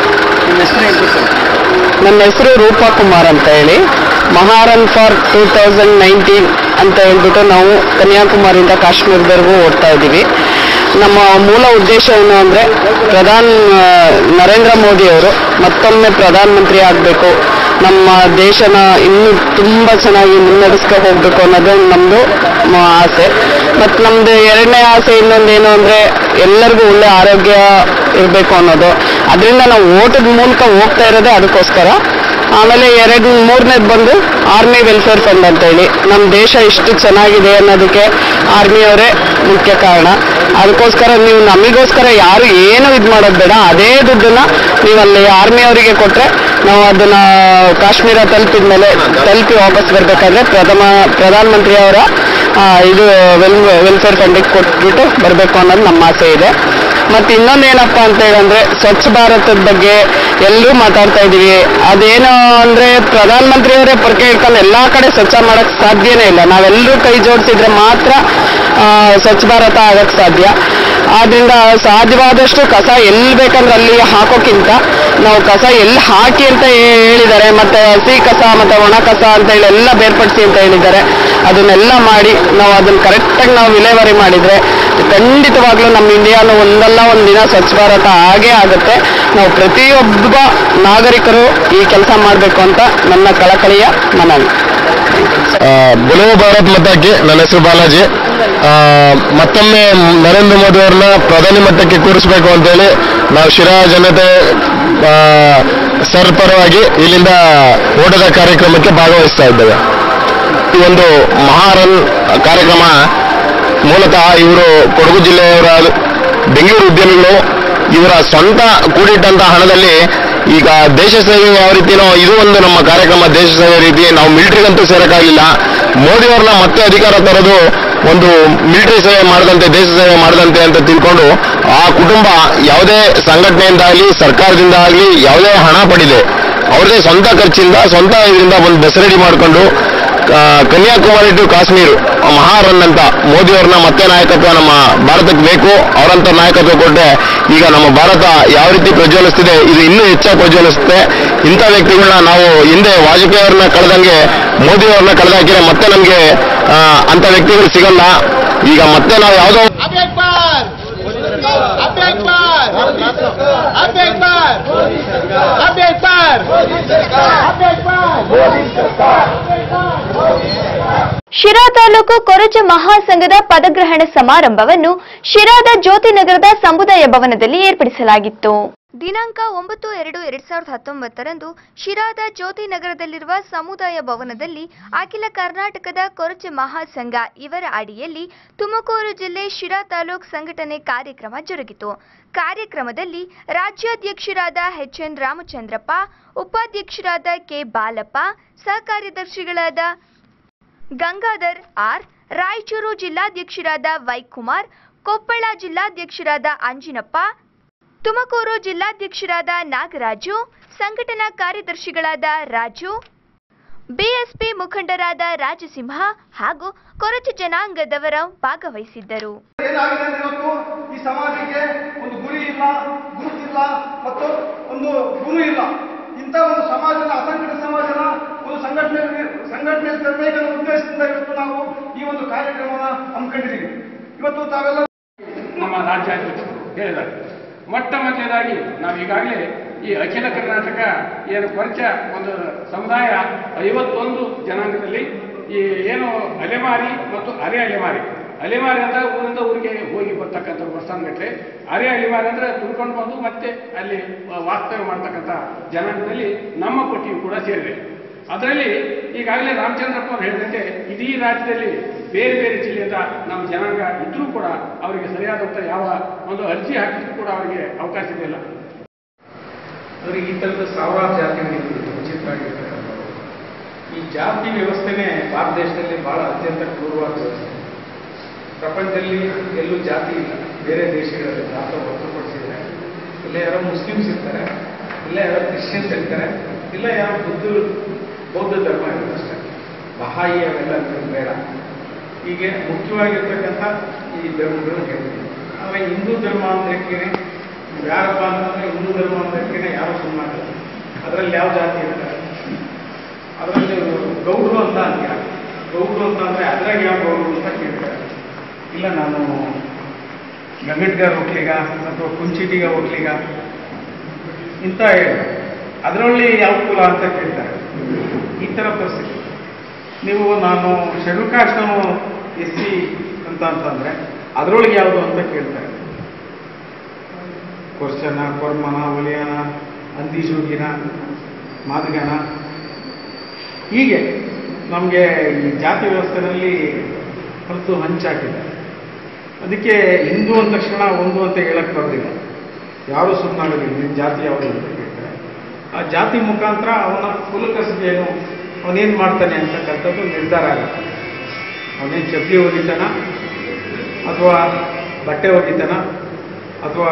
ನನ್ನ ಹೆಸರು ರೂಪಾ ಕುಮಾರ್ ಅಂತ ಹೇಳಿ ಮಹಾರನ್ ಫಾರ್ ಟೂ ತೌಸಂಡ್ ನೈನ್ಟೀನ್ ಅಂತ ಹೇಳ್ಬಿಟ್ಟು ನಾವು ಕನ್ಯಾಕುಮಾರಿಯಿಂದ ಕಾಶ್ಮೀರದವರೆಗೂ ಓಡ್ತಾ ಇದ್ದೀವಿ ನಮ್ಮ ಮೂಲ ಉದ್ದೇಶ ಏನು ಅಂದರೆ ಪ್ರಧಾನ್ ಆ, ನರೇಂದ್ರ ಮೋದಿ ಅವರು ಮತ್ತೊಮ್ಮೆ ಪ್ರಧಾನಮಂತ್ರಿ ಆಗಬೇಕು ನಮ್ಮ ದೇಶನ ಇನ್ನೂ ತುಂಬ ಚೆನ್ನಾಗಿ ಮುನ್ನಡೆಸ್ಕೊ ಹೋಗಬೇಕು ಅನ್ನೋದು ನಮ್ಮದು ಆಸೆ ಮತ್ತು ನಮ್ಮದು ಎರಡನೇ ಆಸೆ ಇನ್ನೊಂದು ಏನು ಅಂದರೆ ಎಲ್ಲರಿಗೂ ಒಳ್ಳೆ ಆರೋಗ್ಯ ಇರಬೇಕು ಅನ್ನೋದು ಅದರಿಂದ ನಾವು ಓಟದ ಮೂಲಕ ಹೋಗ್ತಾ ಇರೋದೇ ಅದಕ್ಕೋಸ್ಕರ ಆಮೇಲೆ ಎರಡು ಮೂರನೇದು ಬಂದು ಆರ್ಮಿ ವೆಲ್ಫೇರ್ ಫಂಡ್ ಅಂತ ಹೇಳಿ ನಮ್ಮ ದೇಶ ಇಷ್ಟು ಚೆನ್ನಾಗಿದೆ ಅನ್ನೋದಕ್ಕೆ ಆರ್ಮಿಯವರೇ ಮುಖ್ಯ ಕಾರಣ ಅದಕ್ಕೋಸ್ಕರ ನೀವು ನಮಗೋಸ್ಕರ ಯಾರು ಏನು ಇದು ಮಾಡೋದು ಬೇಡ ಅದೇ ದುಡ್ಡನ್ನ ನೀವು ಅಲ್ಲಿ ಆರ್ಮಿಯವರಿಗೆ ಕೊಟ್ಟರೆ ನಾವು ಅದನ್ನ ಕಾಶ್ಮೀರ ತಲುಪಿದ ಮೇಲೆ ತಲುಪಿ ವಾಪಸ್ ಬರಬೇಕಾದ್ರೆ ಪ್ರಥಮ ಪ್ರಧಾನಮಂತ್ರಿಯವರ ಆ, ಇದು ವೆಲ್ ವೆಲ್ಫೇರ್ ಫಂಡಿಗೆ ಕೊಟ್ಬಿಟ್ಟು ಬರಬೇಕು ಅನ್ನೋದು ನಮ್ಮ ಆಸೆ ಇದೆ ಮತ್ತು ಇನ್ನೊಂದೇನಪ್ಪ ಅಂತ ಹೇಳಂದ್ರೆ ಸ್ವಚ್ಛ ಭಾರತದ ಬಗ್ಗೆ ಎಲ್ಲರೂ ಮಾತಾಡ್ತಾ ಇದ್ದೀವಿ ಅದೇನು ಅಂದರೆ ಪ್ರಧಾನಮಂತ್ರಿಯವರೇ ಪೊರಕೆ ಇಟ್ಕೊಂಡು ಎಲ್ಲ ಕಡೆ ಸ್ವಚ್ಛ ಮಾಡೋಕ್ಕೆ ಸಾಧ್ಯನೇ ಇಲ್ಲ ನಾವೆಲ್ಲರೂ ಕೈ ಜೋಡಿಸಿದ್ರೆ ಮಾತ್ರ ಆ, ಸ್ವಚ್ಛ ಭಾರತ ಆಗಕ್ಕೆ ಸಾಧ್ಯ ಆದ್ರಿಂದ ಸಾಧ್ಯವಾದಷ್ಟು ಕಸ ಎಲ್ಲಿ ಬೇಕಂದ್ರೆ ಅಲ್ಲಿ ಹಾಕೋಕ್ಕಿಂತ ನಾವು ಕಸ ಎಲ್ಲಿ ಹಾಕಿ ಅಂತ ಹೇ- ಹೇಳಿದ್ದಾರೆ ಮತ್ತೆ ಹಸಿ ಕಸ ಮತ್ತೆ ಒಣ ಕಸ ಅಂತ ಹೇಳಿ ಎಲ್ಲ ಬೇರ್ಪಡಿಸಿ ಅಂತ ಹೇಳಿದ್ದಾರೆ ಅದನ್ನೆಲ್ಲ ಮಾಡಿ ನಾವು ಅದನ್ನ ಕರೆಕ್ಟಾಗಿ ನಾವು ವಿಲೇವಾರಿ ಮಾಡಿದ್ರೆ ಖಂಡಿತವಾಗ್ಲೂ ನಮ್ಮ ಇಂಡಿಯಾನು ಒಂದಲ್ಲ ಒಂದು ದಿನ ಸ್ವಚ್ಛ ಭಾರತ ಆಗೇ ಆಗುತ್ತೆ ನಾವು ಪ್ರತಿಯೊಬ್ಬ ನಾಗರಿಕರು ಈ ಕೆಲಸ ಮಾಡಬೇಕು ಅಂತ ನನ್ನ ಕಳಕಳಿಯ ಮನವಿ ಬುಲೋ ಭಾರತ್ ಮಟ್ಟಕ್ಕೆ ನನ್ನ ಹೆಸರು ಬಾಲಾಜಿ ಆ, ಮತ್ತೊಮ್ಮೆ ನರೇಂದ್ರ ಮೋದಿ ಅವ್ರನ್ನ ಪ್ರಧಾನಿ ಮಟ್ಟಕ್ಕೆ ಕೂರಿಸಬೇಕು ಅಂತೇಳಿ ನಾವು ಶಿರಾ ಜನತೆ ಆ, ಸರ್ ಪರವಾಗಿ ಇಲ್ಲಿಂದ ಓಟದ ಕಾರ್ಯಕ್ರಮಕ್ಕೆ ಭಾಗವಹಿಸ್ತಾ ಇದ್ದೇವೆ ಈ ಒಂದು ಮಹಾರನ್ ಕಾರ್ಯಕ್ರಮ ಮೂಲತಃ ಇವರು ಕೊಡಗು ಜಿಲ್ಲೆಯವರ ಬೆಂಗಳೂರು ಉದ್ಯಮಿಗಳು ಇವರ ಸ್ವಂತ ಕೂಡಿಟ್ಟಂತ ಹಣದಲ್ಲಿ ಈಗ ದೇಶ ಸೇವೆ ಯಾವ ರೀತಿನೋ ಇದು ಒಂದು ನಮ್ಮ ಕಾರ್ಯಕ್ರಮ ದೇಶ ಸೇವೆ ರೀತಿ ನಾವು ಮಿಲಿಟರಿಗಂತೂ ಸೇರಕ್ಕಾಗಿಲ್ಲ ಮೋದಿ ಅವ್ರನ್ನ ಮತ್ತೆ ಅಧಿಕಾರ ತರೋದು ಒಂದು ಮಿಲಿಟರಿ ಸೇವೆ ಮಾಡದಂತೆ ದೇಶ ಸೇವೆ ಮಾಡದಂತೆ ಅಂತ ತಿಳ್ಕೊಂಡು ಆ ಕುಟುಂಬ ಯಾವುದೇ ಸಂಘಟನೆಯಿಂದ ಆಗಲಿ ಸರ್ಕಾರದಿಂದ ಆಗಲಿ ಯಾವುದೇ ಹಣ ಪಡಿದೆ ಅವ್ರದೇ ಸ್ವಂತ ಖರ್ಚಿಂದ ಸ್ವಂತ ಇದರಿಂದ ಒಂದು ಬಸ್ ರೆಡಿ ಮಾಡಿಕೊಂಡು ಆ, ಕನ್ಯಾಕುಮಾರಿ ಟು ಕಾಶ್ಮೀರ್ ಮಹಾರನ್ ಅಂತ ಮೋದಿ ಅವ್ರನ್ನ ಮತ್ತೆ ನಾಯಕತ್ವ ನಮ್ಮ ಭಾರತಕ್ಕೆ ಬೇಕು ಅವರಂತ ನಾಯಕತ್ವ ಕೊಟ್ಟೆ ಈಗ ನಮ್ಮ ಭಾರತ ಯಾವ ರೀತಿ ಪ್ರಜ್ವಲಿಸ್ತಿದೆ ಇದು ಇನ್ನೂ ಹೆಚ್ಚಾಗಿ ಪ್ರಜ್ವಲಿಸುತ್ತೆ ಇಂಥ ವ್ಯಕ್ತಿಗಳನ್ನ ನಾವು ಹಿಂದೆ ವಾಜಪೇಯಿ ಅವ್ರನ್ನ ಕಳೆದಂಗೆ ಮೋದಿ ಅವ್ರನ್ನ ಕಳೆದಾಕಿದ್ರೆ ಮತ್ತೆ ನಮಗೆ ಅಂತ ವ್ಯಕ್ತಿಗಳು ಸಿಗಲ್ಲ ಈಗ ಮತ್ತೆ ನಾವು ಯಾವುದೋ ಶಿರಾ ತಾಲೂಕು ಕೊರಚ ಮಹಾಸಂಘದ ಪದಗ್ರಹಣ ಸಮಾರಂಭವನ್ನು ಶಿರಾದ ಜ್ಯೋತಿನಗರದ ಸಮುದಾಯ ಭವನದಲ್ಲಿ ಏರ್ಪಡಿಸಲಾಗಿತ್ತು ದಿನಾಂಕ ಒಂಬತ್ತು ಎರಡು ಎರಡ್ ಸಾವಿರದ ಹತ್ತೊಂಬತ್ತರಂದು ಶಿರಾದ ಜ್ಯೋತಿನಗರದಲ್ಲಿರುವ ಸಮುದಾಯ ಭವನದಲ್ಲಿ ಅಖಿಲ ಕರ್ನಾಟಕದ ಕೊರಚ ಮಹಾಸಂಘ ಇವರ ಅಡಿಯಲ್ಲಿ ತುಮಕೂರು ಜಿಲ್ಲೆ ಶಿರಾ ತಾಲೂಕ್ ಸಂಘಟನೆ ಕಾರ್ಯಕ್ರಮ ಜರುಗಿತು ಕಾರ್ಯಕ್ರಮದಲ್ಲಿ ರಾಜ್ಯಾಧ್ಯಕ್ಷರಾದ ಎಚ್ ಎನ್ ರಾಮಚಂದ್ರಪ್ಪ ಉಪಾಧ್ಯಕ್ಷರಾದ ಕೆ ಬಾಲಪ್ಪ ಸಹಕಾರ್ಯದರ್ಶಿಗಳಾದ ಗಂಗಾಧರ್ ಆರ್ ರಾಯಚೂರು ಜಿಲ್ಲಾಧ್ಯಕ್ಷರಾದ ವೈಕುಮಾರ್ ಕೊಪ್ಪಳ ಜಿಲ್ಲಾಧ್ಯಕ್ಷರಾದ ಅಂಜಿನಪ್ಪ ತುಮಕೂರು ಜಿಲ್ಲಾಧ್ಯಕ್ಷರಾದ ನಾಗರಾಜು ಸಂಘಟನಾ ಕಾರ್ಯದರ್ಶಿಗಳಾದ ರಾಜು ಬಿಎಸ್ಪಿ ಮುಖಂಡರಾದ ರಾಜಸಿಂಹ ಹಾಗೂ ಕೊರಚ ಜನಾಂಗದವರ ಭಾಗವಹಿಸಿದ್ದರು ಏನಾಗಿದೆ ಅಂದ್ರೆ ಇವತ್ತು ಈ ಸಮಾಜಕ್ಕೆ ಒಂದು ಗುರಿ ಇಲ್ಲ ಗುರುತಿಲ್ಲ ಮತ್ತು ಒಂದು ಗುರು ಇಲ್ಲ ಇಂಥ ಒಂದು ಸಮಾಜದ ಅಸಂಘಟಿತ ಸಮಾಜನ ಒಂದು ಸಂಘಟನೆ ಸಂಘಟನೆ ತರಬೇಕನ್ನೋ ಉದ್ದೇಶದಿಂದ ಇವತ್ತು ನಾವು ಈ ಒಂದು ಕಾರ್ಯಕ್ರಮನ ಹಮ್ಮಿಕೊಂಡಿದ್ದೀವಿ ಇವತ್ತು ತಾವೆಲ್ಲ ನಮ್ಮ ರಾಜ್ಯಾಧ್ಯಕ್ಷರು ಹೇಳಿದ್ದಾರೆ ಮೊಟ್ಟ ಮೊದಲನೇದಾಗಿ ನಾವು ಈಗಾಗಲೇ ಈ ಅಖಿಲ ಕರ್ನಾಟಕ ಏನು ಕೊರಚ ಒಂದು ಸಮುದಾಯ ಐವತ್ತೊಂದು ಜನಾಂಗದಲ್ಲಿ ಈ ಏನು ಅಲೆಮಾರಿ ಮತ್ತು ಅರೆ ಅಲೆಮಾರಿ ಅಲೆಮಾರಿ ಅಂದ್ರೆ ಊರಿಂದ ಊರಿಗೆ ಹೋಗಿ ಬರ್ತಕ್ಕಂಥ ವರ್ಷಾನ್ಗಟ್ಲೆ ಅರೆ ಅಲೆಮಾರಿ ಅಂದ್ರೆ ತುಂಬ್ಕೊಂಡು ಬಂದು ಮತ್ತೆ ಅಲ್ಲಿ ವಾಸ್ತವ್ಯ ಮಾಡ್ತಕ್ಕಂಥ ಜನಾಂಗದಲ್ಲಿ ನಮ್ಮ ಪಟ್ಟಿಯು ಕೂಡ ಸೇರಿದೆ ಅದರಲ್ಲಿ ಈಗಾಗಲೇ ರಾಮಚಂದ್ರಪ್ಪ ಅವರು ಹೇಳಿದಂತೆ ಇಡೀ ರಾಜ್ಯದಲ್ಲಿ ಬೇರೆ ಬೇರೆ ಜಿಲ್ಲೆಯಿಂದ ನಮ್ಮ ಜನಾಂಗ ಇದ್ರೂ ಕೂಡ ಅವರಿಗೆ ಸರಿಯಾದಂಥ ಯಾವ ಒಂದು ಅರ್ಜಿ ಹಾಕಿದ್ರು ಕೂಡ ಅವರಿಗೆ ಅವಕಾಶ ಇಲ್ಲ ಅವರಿಗೆ ಈ ಥರದ ಸಾವಿರಾರು ಜಾತಿಗಳಿವೆ ಉಚಿತವಾಗಿರ್ತಕ್ಕಂಥದ್ದು ಈ ಜಾತಿ ವ್ಯವಸ್ಥೆನೇ ಭಾರತ ದೇಶದಲ್ಲಿ ಬಹಳ ಅತ್ಯಂತ ಕ್ರೂರವಾದ ವ್ಯವಸ್ಥೆ ಪ್ರಪಂಚದಲ್ಲಿ ಎಲ್ಲೂ ಜಾತಿ ಇಲ್ಲ ಬೇರೆ ದೇಶಗಳಲ್ಲಿ ಜಾತ ಹೊರತುಪಡಿಸಿದ್ರೆ ಇಲ್ಲ ಯಾರೋ ಮುಸ್ಲಿಮ್ಸ್ ಇರ್ತಾರೆ ಇಲ್ಲ ಯಾರೋ ಕ್ರಿಶ್ಚಿಯನ್ಸ್ ಇರ್ತಾರೆ ಇಲ್ಲ ಯಾರೋ ಬುದ್ಧ ಬೌದ್ಧ ಧರ್ಮ ಇರುತ್ತೆ ಅಷ್ಟೇ ಬಹಾಯಿ ಅವೆಲ್ಲ ನಮ್ಗೆ ಬೇಡ ಹೀಗೆ ಮುಖ್ಯವಾಗಿರ್ತಕ್ಕಂಥ ಈ ಧರ್ಮಗಳು ಹೇಳ್ತೀವಿ ಆಮೇಲೆ ಹಿಂದೂ ಧರ್ಮ ಅಂದ್ರೆ ಯಾರಪ್ಪ ಅಂತಂದ್ರೆ ಹಿಂದೂ ಧರ್ಮ ಅಂದ್ರೆ ಯಾರು ಸುಮ್ಮನಾಗಲ್ಲ ಅದರಲ್ಲಿ ಯಾವ ಜಾತಿ ಇರ್ತಾರೆ ಅದರಲ್ಲಿ ಗೌಡ್ರು ಅಂತ ಅಂತೀರ ಗೌಡ್ರು ಅಂತ ಅಂದ್ರೆ ಅದ್ರಾಗ ಯಾವ ಗೌಡ್ರು ಅಂತ ಕೇಳ್ತಾರೆ ಇಲ್ಲ ನಾನು ಗಂಗಟ್ಗಾರ ಒಕ್ಲಿಗ ಅಥವಾ ಕುಂಚಿಟಿಗ ಒಕ್ಲಿಗ ಇಂಥ ಹೇಳಿ ಅದರಲ್ಲಿ ಯಾವ ಕುಲ ಅಂತ ಕೇಳ್ತಾರೆ ಈ ಥರ ಪರಿಸ್ಥಿತಿ ನೀವು ನಾನು ಶೆಡ್ಯೂಲ್ ಕಾಸ್ಟ್ ನಾವು ಎಸ್ ಸಿ ಅಂತ ಅಂತಂದ್ರೆ ಅದರೊಳಗೆ ಯಾವುದು ಅಂತ ಕೇಳ್ತಾರೆ ಕೊರ್ಚನ ಕೊರ್ಮನ ಒಲಿಯನ ಅಂದಿಜೋಗಿನ ಮಾದಗನ ಹೀಗೆ ನಮಗೆ ಈ ಜಾತಿ ವ್ಯವಸ್ಥೆಯಲ್ಲಿ ಹೊತ್ತು ಹಂಚಾಕಿದೆ ಅದಕ್ಕೆ ಹಿಂದೂ ಅಂದ ತಕ್ಷಣ ಒಂದು ಅಂತ ಹೇಳಕ್ ಬರೋದಿಲ್ಲ ಯಾರು ಸುಮ್ಮನಾಗೋದಿಲ್ಲ ನಿಮ್ಮ ಜಾತಿ ಯಾವುದು ಅಂತ ಕೇಳ್ತಾರೆ ಆ ಜಾತಿ ಮುಖಾಂತರ ಅವನ ಕುಲಕಸಬೇನು ಅವನೇನು ಮಾಡ್ತಾನೆ ಅಂತಕ್ಕಂಥದ್ದು ನಿರ್ಧಾರ ಆಗುತ್ತೆ ಅವನೇನು ಚಪ್ಪಲಿ ಒಗಿತಾನ ಅಥವಾ ಬಟ್ಟೆ ಒಗಿತಾನ ಅಥವಾ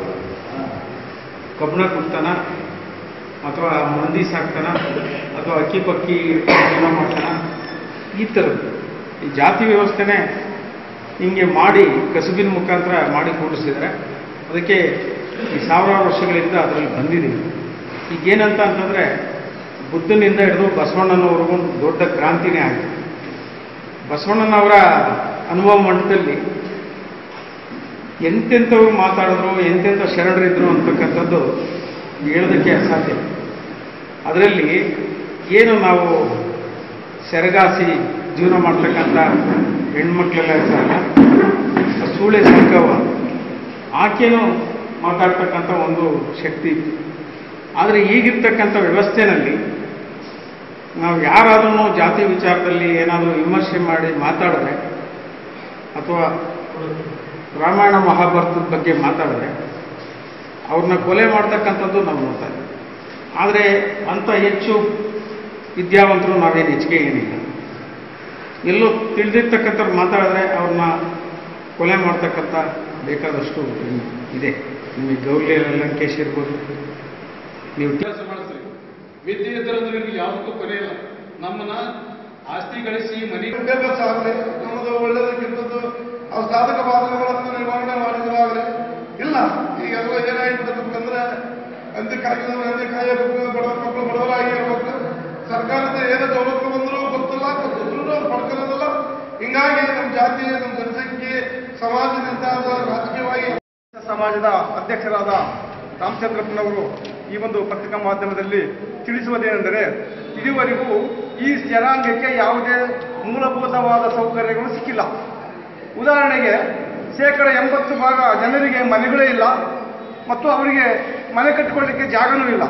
ಕಬ್ಬಣ ಕುಡ್ತಾನ ಅಥವಾ ಮಂದಿ ಸಾಕ್ತಾನ ಅಥವಾ ಅಕ್ಕಿ ಪಕ್ಕಿ ಜೀವನ ಮಾಡ್ತಾನ ಈ ಥರದ್ದು ಈ ಜಾತಿ ವ್ಯವಸ್ಥೆನೇ ಹಿಂಗೆ ಮಾಡಿ ಕಸುಬಿನ ಮುಖಾಂತರ ಮಾಡಿ ಕೂಡಿಸಿದ್ದಾರೆ ಅದಕ್ಕೆ ಈ ಸಾವಿರಾರು ವರ್ಷಗಳಿಂದ ಅದರಲ್ಲಿ ಬಂದಿದ್ದೀವಿ ಈಗೇನಂತ ಅಂತಂದರೆ ಬುದ್ಧನಿಂದ ಹಿಡಿದು ಬಸವಣ್ಣನವರೆಗೂ ಒಂದು ದೊಡ್ಡ ಕ್ರಾಂತಿನೇ ಆಗಿದೆ ಬಸವಣ್ಣನವರ ಅನುಭವ ಮಂಟದಲ್ಲಿ ಎಂತೆಂಥವ್ರು ಮಾತಾಡಿದ್ರು ಎಂತೆಂಥ ಶರಣರಿದ್ರು ಅಂತಕ್ಕಂಥದ್ದು ಹೇಳೋದಕ್ಕೆ ಅಸಾಧ್ಯ ಅದರಲ್ಲಿ ಏನು ನಾವು ಸೆರಗಾಸಿ ಜೀವನ ಮಾಡ್ತಕ್ಕಂಥ ಹೆಣ್ಮಕ್ಳೆಲ್ಲ ಇರ್ತಾರಲ್ಲ ಆ ಸೂಳೆ ಸಂಕವ ಆಕೆನೂ ಮಾತಾಡ್ತಕ್ಕಂಥ ಒಂದು ಶಕ್ತಿ ಇತ್ತು ಆದರೆ ಈಗಿರ್ತಕ್ಕಂಥ ವ್ಯವಸ್ಥೆನಲ್ಲಿ ನಾವು ಯಾರಾದ್ರೂ ಜಾತಿ ವಿಚಾರದಲ್ಲಿ ಏನಾದರೂ ವಿಮರ್ಶೆ ಮಾಡಿ ಮಾತಾಡಿದ್ರೆ ಅಥವಾ ರಾಮಾಯಣ ಮಹಾಭಾರತದ ಬಗ್ಗೆ ಮಾತಾಡಿದ್ರೆ ಅವ್ರನ್ನ ಕೊಲೆ ಮಾಡ್ತಕ್ಕಂಥದ್ದು ನಾವು ನೋಡ್ತಾ ಇದ್ದೀವಿ ಆದರೆ ಅಂಥ ಹೆಚ್ಚು ವಿದ್ಯಾವಂತರು ನಾವೇನು ಹೆಚ್ಚಿಗೆ ಏನಿಲ್ಲ ಎಲ್ಲೋ ತಿಳಿದಿರ್ತಕ್ಕಂಥವ್ರು ಮಾತಾಡಿದ್ರೆ ಅವ್ರನ್ನ ಕೊಲೆ ಮಾಡ್ತಕ್ಕಂಥ ಬೇಕಾದಷ್ಟು ಇದೆ ನಿಮಗೆ ಗೌರಿ ಲಂಕೇಶ್ ಇರ್ಬೋದು ನೀವು ಕೆಲಸ ಮಾಡ್ತೀವಿ ವಿದ್ಯೆ ಇದ್ದರಂದ್ರೆ ನಿಮ್ಗೆ ಯಾವುದಕ್ಕೂ ಕೊನೆ ಇಲ್ಲ ನಮ್ಮನ್ನ ಆಸ್ತಿ ಗಳಿಸಿ ಮನೆ ವಿದ್ಯಾಭ್ಯಾಸ ಆಗಲಿ ನಮ್ಮದು ಒಳ್ಳೆಯದಕ್ಕಿಂತದ್ದು ನಾವು ಸಾಧಕ ಬಾಧಕಗಳನ್ನು ನಿರ್ವಹಣೆ ಮಾಡಿದ್ರಾಗಲಿ ಇಲ್ಲ ಈಗ ಎಲ್ಲ ಏನಾಗಿರ್ತಕ್ಕಂದ್ರೆ ಅಂತ್ಯ ಕಾರ್ಯಕ್ರಮ ಅಂತ್ಯ ಕಾಯಬೇಕು ಬಡವರ ಮಕ್ಕಳು ಬಡವರಾಗಿರ್ಬೇಕು ಸರ್ಕಾರದ ಏನೋ ಸವಲತ್ತು ಬಂದರೂ ಗೊತ್ತಿಲ್ಲ ಗೊತ್ತಿದ್ರು ಅವ್ರು ಪಡ್ಕೊಳ್ಳೋದಿಲ್ಲ ಹಿಂಗಾಗಿ ನಮ್ಮ ಜಾತಿ ನಮ್ಮ ಜನಸಂಖ್ಯೆ ಸಮಾಜದಿಂದ ರಾಜಕೀಯವಾಗಿ ಸಮಾಜದ ಅಧ್ಯಕ್ಷರಾದ ರಾಮಚಂದ್ರಪ್ಪನವರು ಈ ಒಂದು ಪತ್ರಿಕಾ ಮಾಧ್ಯಮದಲ್ಲಿ ತಿಳಿಸುವುದೇನೆಂದರೆ ಇದುವರೆಗೂ ಈ ಜನಾಂಗಕ್ಕೆ ಯಾವುದೇ ಮೂಲಭೂತವಾದ ಸೌಕರ್ಯಗಳು ಸಿಕ್ಕಿಲ್ಲ ಉದಾಹರಣೆಗೆ ಶೇಕಡ ಎಂಬತ್ತು ಭಾಗ ಜನರಿಗೆ ಮನೆಗಳೇ ಇಲ್ಲ ಮತ್ತು ಅವರಿಗೆ ಮನೆ ಕಟ್ಟಿಕೊಳ್ಳಿಕ್ಕೆ ಜಾಗನೂ ಇಲ್ಲ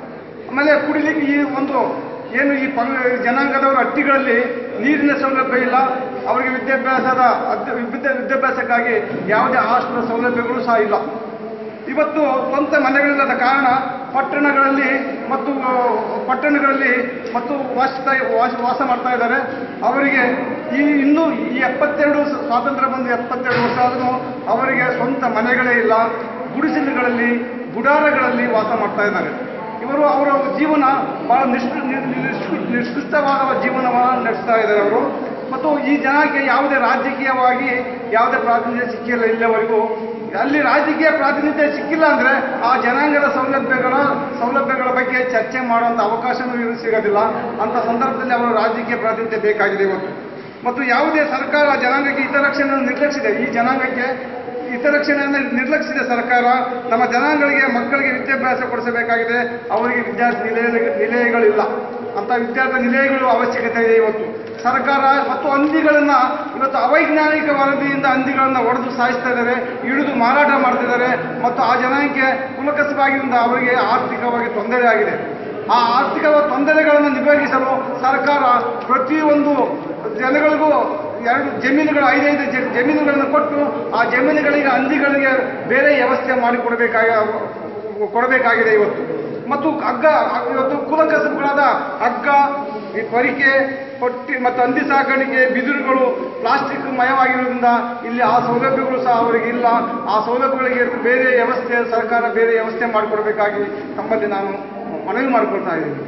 ಆಮೇಲೆ ಕುಡಿಲಿಕ್ಕೆ ಈ ಒಂದು ಏನು ಈ ಪಂಗ ಜನಾಂಗದವರ ಹಟ್ಟಿಗಳಲ್ಲಿ ನೀರಿನ ಸೌಲಭ್ಯ ಇಲ್ಲ ಅವರಿಗೆ ವಿದ್ಯಾಭ್ಯಾಸದ ಅಧ್ಯ- ವಿದ್ಯಾ ವಿದ್ಯಾಭ್ಯಾಸಕ್ಕಾಗಿ ಯಾವುದೇ ಹಾಸ್ಟೆಲ್ ಸೌಲಭ್ಯಗಳು ಸಹ ಇಲ್ಲ ಇವತ್ತು ಸ್ವಂತ ಮನೆಗಳಿಲ್ಲದ ಕಾರಣ ಪಟ್ಟಣಗಳಲ್ಲಿ ಮತ್ತು ಆ, ಪಟ್ಟಣಗಳಲ್ಲಿ ಮತ್ತು ವಾಸಿಸ್ತಾ ವಾಸ ವಾಸ ಮಾಡ್ತಾ ಇದ್ದಾರೆ ಅವರಿಗೆ ಈ ಇನ್ನೂ ಈ ಎಪ್ಪತ್ತೆರಡು ಸ- ಸ್ವಾತಂತ್ರ್ಯ ಬಂದು ಎಪ್ಪತ್ತೆರಡು ವರ್ಷ ಆದರೂ ಅವರಿಗೆ ಸ್ವಂತ ಮನೆಗಳೇ ಇಲ್ಲ ಗುಡಿಸಲುಗಳಲ್ಲಿ ಗುಡಾರಗಳಲ್ಲಿ ವಾಸ ಮಾಡ್ತಾ ಇದ್ದಾರೆ ಇವರು ಅವರ ಜೀವನ ಬಹಳ ನಿಷ್ಕೃ ನಿ- ನಿಷ್ಕೃ- ನಿಷ್ಕೃಷ್ಟವಾದ ಜೀವನವನ್ನು ನಡೆಸ್ತಾ ಇದ್ದಾರೆ ಅವರು ಮತ್ತು ಈ ಜನಕ್ಕೆ ಯಾವುದೇ ರಾಜಕೀಯವಾಗಿ ಯಾವುದೇ ಪ್ರಾತಿನಿಧ್ಯ ಸಿಕ್ಕಿಲ್ಲ ಇಲ್ಲಿವರೆಗೂ ಅಲ್ಲಿ ರಾಜಕೀಯ ಪ್ರಾತಿನಿಧ್ಯ ಸಿಕ್ಕಿಲ್ಲ ಅಂದ್ರೆ ಆ ಜನಾಂಗದ ಸೌಲಭ್ಯಗಳ ಸೌಲಭ್ಯಗಳ ಬಗ್ಗೆ ಚರ್ಚೆ ಮಾಡುವಂಥ ಅವಕಾಶವೂ ಇವ್ರಿಗೆ ಸಿಗೋದಿಲ್ಲ ಅಂತ ಸಂದರ್ಭದಲ್ಲಿ ಅವರ ರಾಜಕೀಯ ಪ್ರಾತಿನಿಧ್ಯ ಬೇಕಾಗಿದೆ ಇವತ್ತು ಮತ್ತು ಯಾವುದೇ ಸರ್ಕಾರ ಜನಾಂಗಕ್ಕೆ ಹಿತರಕ್ಷಣೆಯನ್ನು ನಿರ್ಲಕ್ಷಿಸಿದೆ ಈ ಜನಾಂಗಕ್ಕೆ ಹಿತರಕ್ಷಣೆಯನ್ನು ನಿರ್ಲಕ್ಷಿಸಿದೆ ಸರ್ಕಾರ ನಮ್ಮ ಜನಾಂಗಗಳಿಗೆ ಮಕ್ಕಳಿಗೆ ವಿದ್ಯಾಭ್ಯಾಸ ಕೊಡಿಸಬೇಕಾಗಿದೆ ಅವರಿಗೆ ವಿದ್ಯಾರ್ಥಿ ನಿಲಯ ನಿಲಯಗಳಿಲ್ಲ ಅಂತ ವಿದ್ಯಾರ್ಥಿ ನಿಲಯಗಳು ಅವಶ್ಯಕತೆ ಇದೆ ಇವತ್ತು ಸರ್ಕಾರ ಮತ್ತು ಹಂದಿಗಳನ್ನ ಇವತ್ತು ಅವೈಜ್ಞಾನಿಕ ವರದಿಯಿಂದ ಹಂದಿಗಳನ್ನ ಹೊಡೆದು ಸಾಯಿಸ್ತಾ ಇದ್ದಾರೆ ಹಿಡಿದು ಮಾರಾಟ ಮಾಡ್ತಿದ್ದಾರೆ ಮತ್ತು ಆ ಜನಾಂಗಕ್ಕೆ ಕುಲಕಸವಾಗಿಂದ ಅವರಿಗೆ ಆರ್ಥಿಕವಾಗಿ ತೊಂದರೆ ಆಗಿದೆ ಆ ಆರ್ಥಿಕ ತೊಂದರೆಗಳನ್ನು ನಿಭಾಯಿಸಲು ಸರ್ಕಾರ ಪ್ರತಿಯೊಂದು ಜನಗಳಿಗೂ ಎರಡು ಜಮೀನುಗಳು ಐದೈದು ಜ- ಜಮೀನುಗಳನ್ನು ಕೊಟ್ಟು ಆ ಜಮೀನುಗಳಿಗೆ ಹಂದಿಗಳಿಗೆ ಬೇರೆ ವ್ಯವಸ್ಥೆ ಮಾಡಿಕೊಡಬೇಕಾಗ ಕೊಡಬೇಕಾಗಿದೆ ಇವತ್ತು ಮತ್ತು ಹಗ್ಗ ಇವತ್ತು ಕುಲಕಸಬುಗಳಾದ ಹಗ್ಗ ಈ ಪರಿಕೆ ಪಟ್ಟಿ ಮತ್ತು ಹಂದಿ ಸಾಕಾಣಿಕೆ ಬಿದಿರುಗಳು ಪ್ಲಾಸ್ಟಿಕ್ ಮಯವಾಗಿರೋದ್ರಿಂದ ಇಲ್ಲಿ ಆ ಸೌಲಭ್ಯಗಳು ಸಹ ಅವರಿಗೆ ಇಲ್ಲ ಆ ಸೌಲಭ್ಯಗಳಿಗೆ ಬೇರೆ ವ್ಯವಸ್ಥೆ ಸರ್ಕಾರ ಬೇರೆ ವ್ಯವಸ್ಥೆ ಮಾಡಿಕೊಡ್ಬೇಕಾಗಿ ತಮ್ಮಲ್ಲಿ ನಾನು ಮನವಿ ಮಾಡಿಕೊಳ್ತಾ ಇದ್ದೀನಿ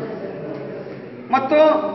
ಮತ್ತು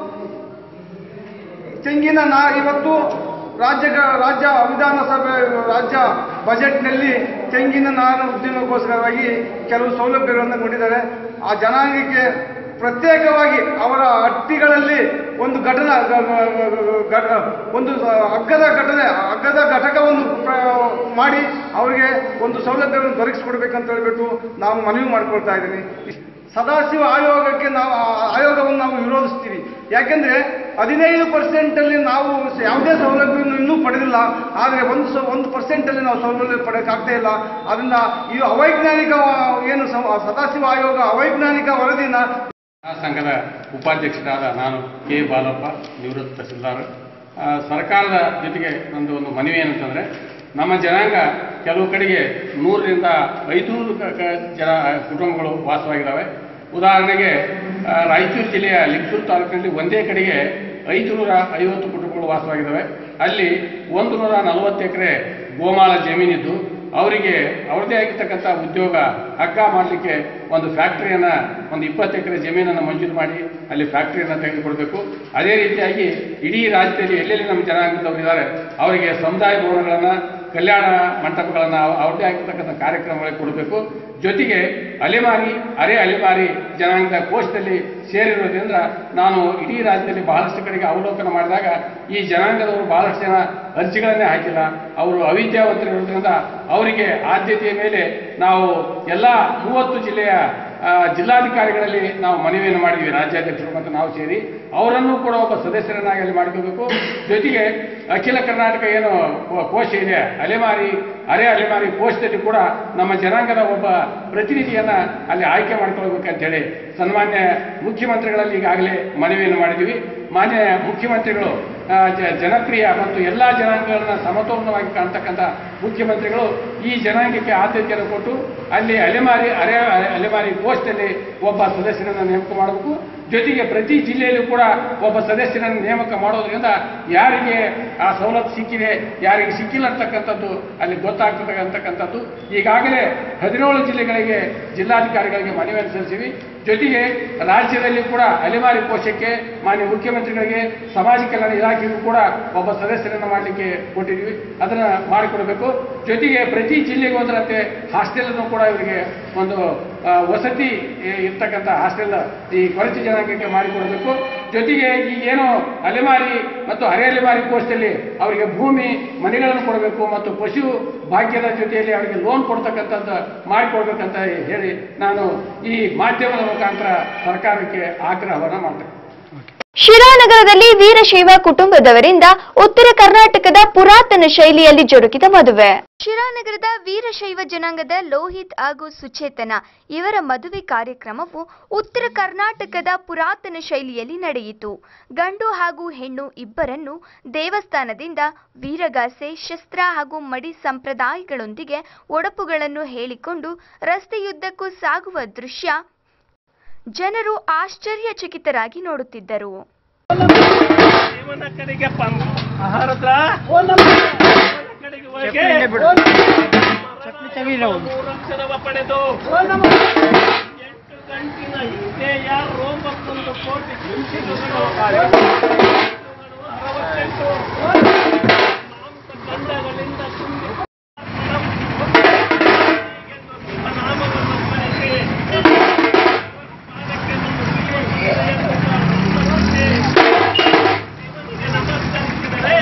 ತೆಂಗಿನ ನಾ ಇವತ್ತು ರಾಜ್ಯ ರಾಜ್ಯ ವಿಧಾನಸಭೆ ರಾಜ್ಯ ಬಜೆಟ್ನಲ್ಲಿ ತೆಂಗಿನ ನಾರು ಉದ್ಯಮಕ್ಕೋಸ್ಕರವಾಗಿ ಕೆಲವು ಸೌಲಭ್ಯಗಳನ್ನು ನೀಡಿದ್ದಾರೆ ಆ ಜನಾಂಗಕ್ಕೆ ಪ್ರತ್ಯೇಕವಾಗಿ ಅವರ ಹಟ್ಟಿಗಳಲ್ಲಿ ಒಂದು ಘಟನ ಗ- ಗ- ಘಟ- ಒಂದು ಹಗ್ಗದ ಘಟನೆ ಹಗ್ಗದ ಘಟಕವನ್ನು ಪ್ರ- ಮಾಡಿ ಅವರಿಗೆ ಒಂದು ಸೌಲಭ್ಯವನ್ನು ದೊರಕಿಸಿಕೊಡ್ಬೇಕಂತ ಹೇಳ್ಬಿಟ್ಟು ನಾವು ಮನವಿ ಮಾಡ್ಕೊಳ್ತಾ ಇದ್ದೀನಿ ಇಷ್ಟ್- ಸದಾಶಿವ ಆಯೋಗಕ್ಕೆ ನಾವು ಆ ಆಯೋಗವನ್ನು ನಾವು ವಿರೋಧಿಸ್ತೀವಿ ಯಾಕೆಂದ್ರೆ ಹದಿನೈದು ಪರ್ಸೆಂಟಲ್ಲಿ ನಾವು ಸ- ಯಾವುದೇ ಸೌಲಭ್ಯವನ್ನು ಇನ್ನೂ ಪಡೆದಿಲ್ಲ ಆದರೆ ಒಂದು ಸ ಒಂದು ಪರ್ಸೆಂಟಲ್ಲಿ ನಾವು ಸೌಲಭ್ಯ ಪಡೆಯೋಕ್ಕಾಗ್ತಾ ಇಲ್ಲ ಅದರಿಂದ ಈ ಅವೈಜ್ಞಾನಿಕ ಏನು ಸ- ಸದಾಶಿವ ಆಯೋಗ ಅವೈಜ್ಞಾನಿಕ ವರದಿನ ಆ ಸಂಘದ ಉಪಾಧ್ಯಕ್ಷರಾದ ನಾನು ಕೆ ಬಾಲಪ್ಪ ನಿವೃತ್ತ ತಹಸೀಲ್ದಾರ್ ಆ, ಸರ್ಕಾರದ ಜೊತೆಗೆ ನಂದು ಒಂದು ಮನವಿ ಏನಂತಂದರೆ ನಮ್ಮ ಜನಾಂಗ ಕೆಲವು ಕಡೆಗೆ ನೂರರಿಂದ ಐದುನೂರು ಕ- ಕ- ಜನ ಕುಟುಂಬಗಳು ವಾಸವಾಗಿದ್ದಾವೆ ಉದಾಹರಣೆಗೆ ಆ, ರಾಯಚೂರು ಜಿಲ್ಲೆಯ ಲಿಂಗಸೂರು ತಾಲೂಕಿನಲ್ಲಿ ಒಂದೇ ಕಡೆಗೆ ಐದುನೂರ ಐವತ್ತು ಕುಟುಂಬಗಳು ವಾಸವಾಗಿದ್ದಾವೆ ಅಲ್ಲಿ ಒಂದು ನೂರ ನಲವತ್ತು ಎಕರೆ ಗೋಮಾಳ ಜಮೀನಿದ್ದು ಅವರಿಗೆ ಅವ್ರದ್ದೇ ಆಗಿರ್ತಕ್ಕಂಥ ಉದ್ಯೋಗ ಹಗ್ಗ ಮಾಡಲಿಕ್ಕೆ ಒಂದು ಫ್ಯಾಕ್ಟರಿಯನ್ನು ಒಂದು ಇಪ್ಪತ್ತು ಎಕರೆ ಜಮೀನನ್ನು ಮಂಜೂರು ಮಾಡಿ ಅಲ್ಲಿ ಫ್ಯಾಕ್ಟರಿಯನ್ನು ತೆಗೆದುಕೊಳ್ಬೇಕು ಅದೇ ರೀತಿಯಾಗಿ ಇಡೀ ರಾಜ್ಯದಲ್ಲಿ ಎಲ್ಲೆಲ್ಲಿ ನಮ್ಮ ಜನಾಂಗದವರು ಇದ್ದಾರೆ ಅವರಿಗೆ ಸಮುದಾಯ ಭವನಗಳನ್ನು ಕಲ್ಯಾಣ ಮಂಟಪಗಳನ್ನು ಅವ್ರದ್ದೇ ಆಗಿರ್ತಕ್ಕಂಥ ಕಾರ್ಯಕ್ರಮಗಳಿಗೆ ಕೊಡಬೇಕು ಜೊತೆಗೆ ಅಲೆಮಾರಿ ಅರೆ ಅಲೆಮಾರಿ ಜನಾಂಗದ ಕೋಶದಲ್ಲಿ ಸೇರಿರೋದ್ರಿಂದ ನಾನು ಇಡೀ ರಾಜ್ಯದಲ್ಲಿ ಬಹಳಷ್ಟು ಕಡೆಗೆ ಅವಲೋಕನ ಮಾಡಿದಾಗ ಈ ಜನಾಂಗದವರು ಬಹಳಷ್ಟು ಜನ ಅರ್ಜಿಗಳನ್ನೇ ಹಾಕಿಲ್ಲ ಅವರು ಅವಿದ್ಯಾವಂತರಿರೋದ್ರಿಂದ ಅವರಿಗೆ ಆದ್ಯತೆಯ ಮೇಲೆ ನಾವು ಎಲ್ಲ ಮೂವತ್ತು ಜಿಲ್ಲೆಯ ಆ, ಜಿಲ್ಲಾಧಿಕಾರಿಗಳಲ್ಲಿ ನಾವು ಮನವಿಯನ್ನು ಮಾಡಿದ್ವಿ ರಾಜ್ಯಾಧ್ಯಕ್ಷರು ಮತ್ತು ನಾವು ಸೇರಿ ಅವರನ್ನು ಕೂಡ ಒಬ್ಬ ಸದಸ್ಯರನ್ನಾಗಿ ಅಲ್ಲಿ ಮಾಡ್ಕೋಬೇಕು ಜೊತೆಗೆ ಅಖಿಲ ಕರ್ನಾಟಕ ಏನು ಕೋ- ಕೋಶ ಇದೆ ಅಲೆಮಾರಿ ಅರೆ ಅಲೆಮಾರಿ ಕೋಶದಲ್ಲಿ ಕೂಡ ನಮ್ಮ ಜನಾಂಗದ ಒಬ್ಬ ಪ್ರತಿನಿಧಿಯನ್ನ ಅಲ್ಲಿ ಆಯ್ಕೆ ಮಾಡ್ಕೊಳ್ಬೇಕಂತ ಹೇಳಿ ಸನ್ಮಾನ್ಯ ಮುಖ್ಯಮಂತ್ರಿಗಳಲ್ಲಿ ಈಗಾಗಲೇ ಮನವಿಯನ್ನು ಮಾಡಿದ್ವಿ ಮಾನ್ಯ ಮುಖ್ಯಮಂತ್ರಿಗಳು ಆ, ಜ- ಜನಪ್ರಿಯ ಮತ್ತು ಎಲ್ಲ ಜನಾಂಗಗಳನ್ನ ಸಮತೋಲನವಾಗಿ ಕಾಣ್ತಕ್ಕಂಥ ಮುಖ್ಯಮಂತ್ರಿಗಳು ಈ ಜನಾಂಗಕ್ಕೆ ಆದ್ಯತೆಯನ್ನು ಕೊಟ್ಟು ಅಲ್ಲಿ ಅಲೆಮಾರಿ ಅರೆ ಅಲೆಮಾರಿ ಕೋಶದಲ್ಲಿ ಒಬ್ಬ ಸದಸ್ಯರನ್ನು ನೇಮಕ ಮಾಡಬೇಕು ಜೊತೆಗೆ ಪ್ರತಿ ಜಿಲ್ಲೆಯಲ್ಲೂ ಕೂಡ ಒಬ್ಬ ಸದಸ್ಯರನ್ನು ನೇಮಕ ಮಾಡೋದ್ರಿಂದ ಯಾರಿಗೆ ಆ ಸವಲತ್ತು ಸಿಕ್ಕಿದೆ ಯಾರಿಗೆ ಸಿಕ್ಕಿಲ್ಲ ಅಂತಕ್ಕಂಥದ್ದು ಅಲ್ಲಿ ಗೊತ್ತಾಗ್ತದೆ ಅಂತಕ್ಕಂಥದ್ದು ಈಗಾಗಲೇ ಹದಿನೇಳು ಜಿಲ್ಲೆಗಳಿಗೆ ಜಿಲ್ಲಾಧಿಕಾರಿಗಳಿಗೆ ಮನವಿಯನ್ನು ಸಲ್ಲಿಸಿವಿ ಜೊತೆಗೆ ರಾಜ್ಯದಲ್ಲಿ ಕೂಡ ಅಲೆಮಾರಿ ಕೋಶಕ್ಕೆ ಮಾನ್ಯ ಮುಖ್ಯಮಂತ್ರಿಗಳಿಗೆ ಸಮಾಜ ಕಲ್ಯಾಣ ಇಲಾಖೆಗೂ ಕೂಡ ಒಬ್ಬ ಸದಸ್ಯರನ್ನು ಮಾಡಲಿಕ್ಕೆ ಕೊಟ್ಟಿದ್ವಿ ಅದನ್ನ ಮಾಡಿಕೊಡ್ಬೇಕು ಜೊತೆಗೆ ಪ್ರತಿ ಜಿಲ್ಲೆಗೆ ಒಂದರಂತೆ ಹಾಸ್ಟೆಲ್ ಅನ್ನು ಕೂಡ ಇವರಿಗೆ ಒಂದು ಆ, ವಸತಿ ಏ, ಇರ್ತಕ್ಕಂಥ ಹಾಸ್ಟೆಲ್ ಈ ಕೊರಚಿ ಜನಾಂಗಕ್ಕೆ ಮಾಡಿಕೊಡಬೇಕು ಜೊತೆಗೆ ಈ ಏನು ಅಲೆಮಾರಿ ಮತ್ತು ಅರೆ ಅಲೆಮಾರಿ ಕೋರ್ಸಲ್ಲಿ ಅವರಿಗೆ ಭೂಮಿ ಮನೆಗಳನ್ನು ಕೊಡಬೇಕು ಮತ್ತು ಪಶು ಭಾಗ್ಯದ ಜೊತೆಯಲ್ಲಿ ಅವರಿಗೆ ಲೋನ್ ಕೊಡ್ತಕ್ಕಂಥದ್ದು ಮಾಡಿಕೊಡ್ಬೇಕಂತ ಹೇಳಿ ನಾನು ಈ ಮಾಧ್ಯಮದ ಮುಖಾಂತರ ಸರ್ಕಾರಕ್ಕೆ ಆಗ್ರಹವನ್ನು ಮಾಡ್ತೇನೆ ಶಿರಾನಗರದಲ್ಲಿ ವೀರಶೈವ ಕುಟುಂಬದವರಿಂದ ಉತ್ತರ ಕರ್ನಾಟಕದ ಪುರಾತನ ಶೈಲಿಯಲ್ಲಿ ಜರುಗಿದ ಮದುವೆ ಶಿರಾನಗರದ ವೀರಶೈವ ಜನಾಂಗದ ಲೋಹಿತ್ ಹಾಗೂ ಸುಚೇತನ ಇವರ ಮದುವೆ ಕಾರ್ಯಕ್ರಮವು ಉತ್ತರ ಕರ್ನಾಟಕದ ಪುರಾತನ ಶೈಲಿಯಲ್ಲಿ ನಡೆಯಿತು ಗಂಡು ಹಾಗೂ ಹೆಣ್ಣು ಇಬ್ಬರನ್ನು ದೇವಸ್ಥಾನದಿಂದ ವೀರಗಾಸೆ ಶಸ್ತ್ರ ಹಾಗೂ ಮಡಿ ಸಂಪ್ರದಾಯಗಳೊಂದಿಗೆ ಒಡಪುಗಳನ್ನು ಹೇಳಿಕೊಂಡು ರಸ್ತೆಯುದ್ದಕ್ಕೂ ಸಾಗುವ ದೃಶ್ಯ ಜನರು ಆಶ್ಚರ್ಯಚಕಿತರಾಗಿ ನೋಡುತ್ತಿದ್ದರು ಪಡೆದು ಎಂಟು ಗಂಟಿನ ಹಿಂದೆಯ ರೋಮಕ್ಕೊಂದು ಕೋಟಿ ಹಿಂಸಿಗಳು ಅರವತ್ತೆಂಟು ಮಾಂಸಖಂಡಗಳಿಂದ ತುಂಬಿ ನಾಮವನ್ನು ಬಳಸಿ ನಮಸ್ಕರಿಸಿದರೆ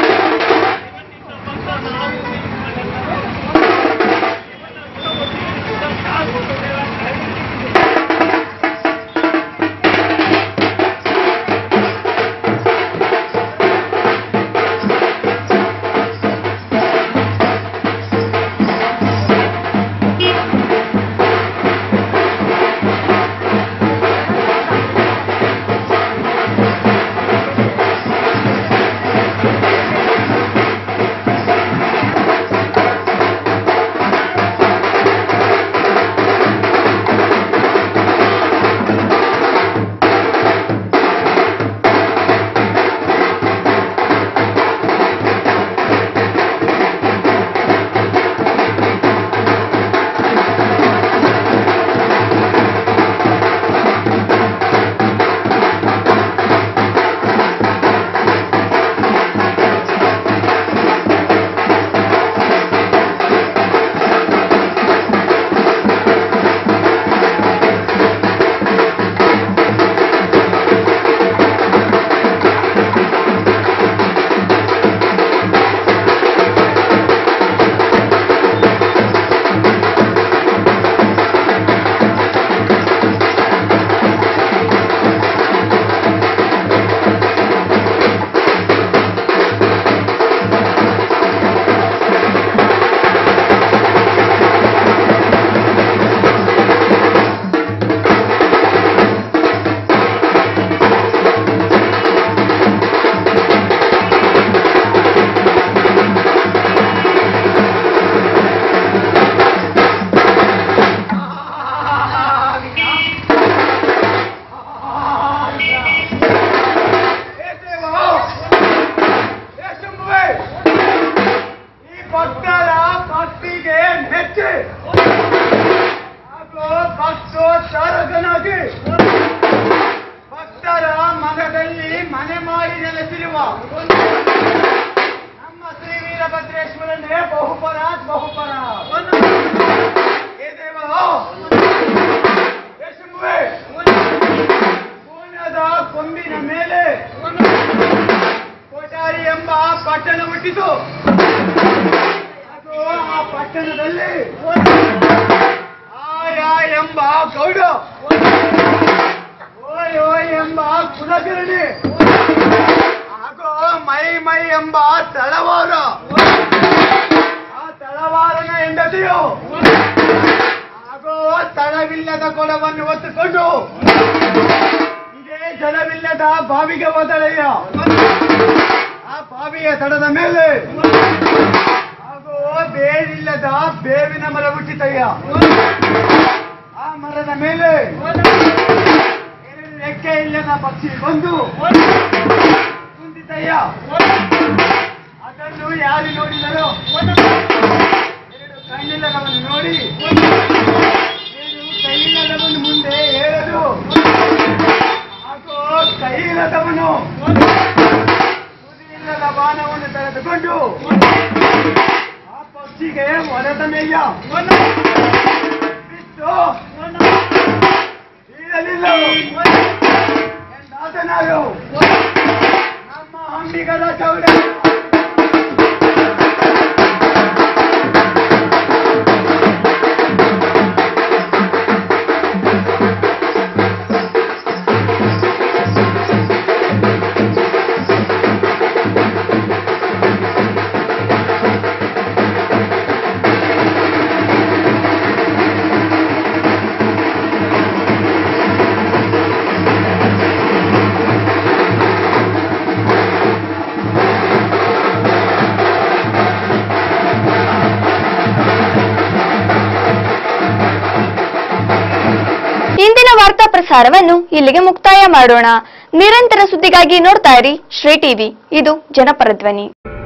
ಈ ಭಕ್ತರ ಭಕ್ತಿಗೆ ಮೆಚ್ಚಿ ಹಾಗೂ ಭಕ್ತೋಚ್ಚಾರಕನಾಗಿ ಭಕ್ತರ ಮನದಲ್ಲಿ ಮನೆ ಮಾಡಿ ನೆಲೆಸಿರುವ ನಮ್ಮ ಶ್ರೀ ವೀರಭದ್ರೇಶ್ವರನೇ ಬಹುಪರ ಬಹುಪರ ಹೇ ದೇವ ಹೇ ಶಂಭುವೇ, ಪೂರ್ಣದ ಕೊಂಬಿನ ಮೇಲೆ ಕೋಟಾರಿ ಎಂಬ ಪಟ್ಟಣ ಹುಟ್ಟಿತು ಅದು ಆ ಪಟ್ಟಣದಲ್ಲಿ ಆ ಓಯ ಎಂಬ ಗೌಡ ಓಯ್ ಓಯ್ ಎಂಬ ಕುಲಕರ್ಣಿ ಹಾಗೂ ಮೈ ಮೈ ಎಂಬ ತಳವಾರ ಆ ತಳವಾರನ ಹೆಂಡತಿಯು ಹಾಗೂ ತಳವಿಲ್ಲದ ಕೊಡವನ್ನು ಹೊತ್ತುಕೊಂಡು ಇದೇ ಜಲವಿಲ್ಲದ ಬಾವಿಗೆ ಹೋದಳಯ್ಯ ಆ ಬಾವಿಯ ತಡದ ಮೇಲೆ ಹಾಗೂ ಬೇರಿಲ್ಲದ ಬೇವಿನ ಮರ ಹುಟ್ಟಿತಯ್ಯ ಆ ಮರದ ಮೇಲೆ ಎರಡು ರೆಕ್ಕೆ ಇಲ್ಲದ ಪಕ್ಷಿ ಬಂದು ಕುಂದಿತಯ್ಯ ಅದನ್ನು ಯಾರು ನೋಡಿದರೋ ಎರಡು ಕಣ್ಣಿಲ್ಲದವನು ನೋಡಿ ಏನು ಕೈಯಿಲ್ಲದವನು ಮುಂದೆ ಹೇಳದು ಹಾಗೂ ಕೈಯಿಲ್ಲದವನು ಇಲ್ಲದ ಬಾಣವನ್ನು ತೆಗೆದುಕೊಂಡು ಆ ಪಕ್ಷಿಗೆ ಹೊಡೆದ ಮೇಯ ಬಿಟ್ಟು ಬೀಳಲಿಲ್ಲ ಎಂದಾದನಾರು ನಮ್ಮ ಅಂಬಿಗರ ಚೌಡ ಇಂದಿನ ವಾರ್ತಾ ಪ್ರಸಾರವನ್ನು ಇಲ್ಲಿಗೆ ಮುಕ್ತಾಯ ಮಾಡೋಣ ನಿರಂತರ ಸುದ್ದಿಗಾಗಿ ನೋಡ್ತಾ ಇರಿ ಶ್ರೀ ಟಿವಿ ಇದು ಜನಪರ ಧ್ವನಿ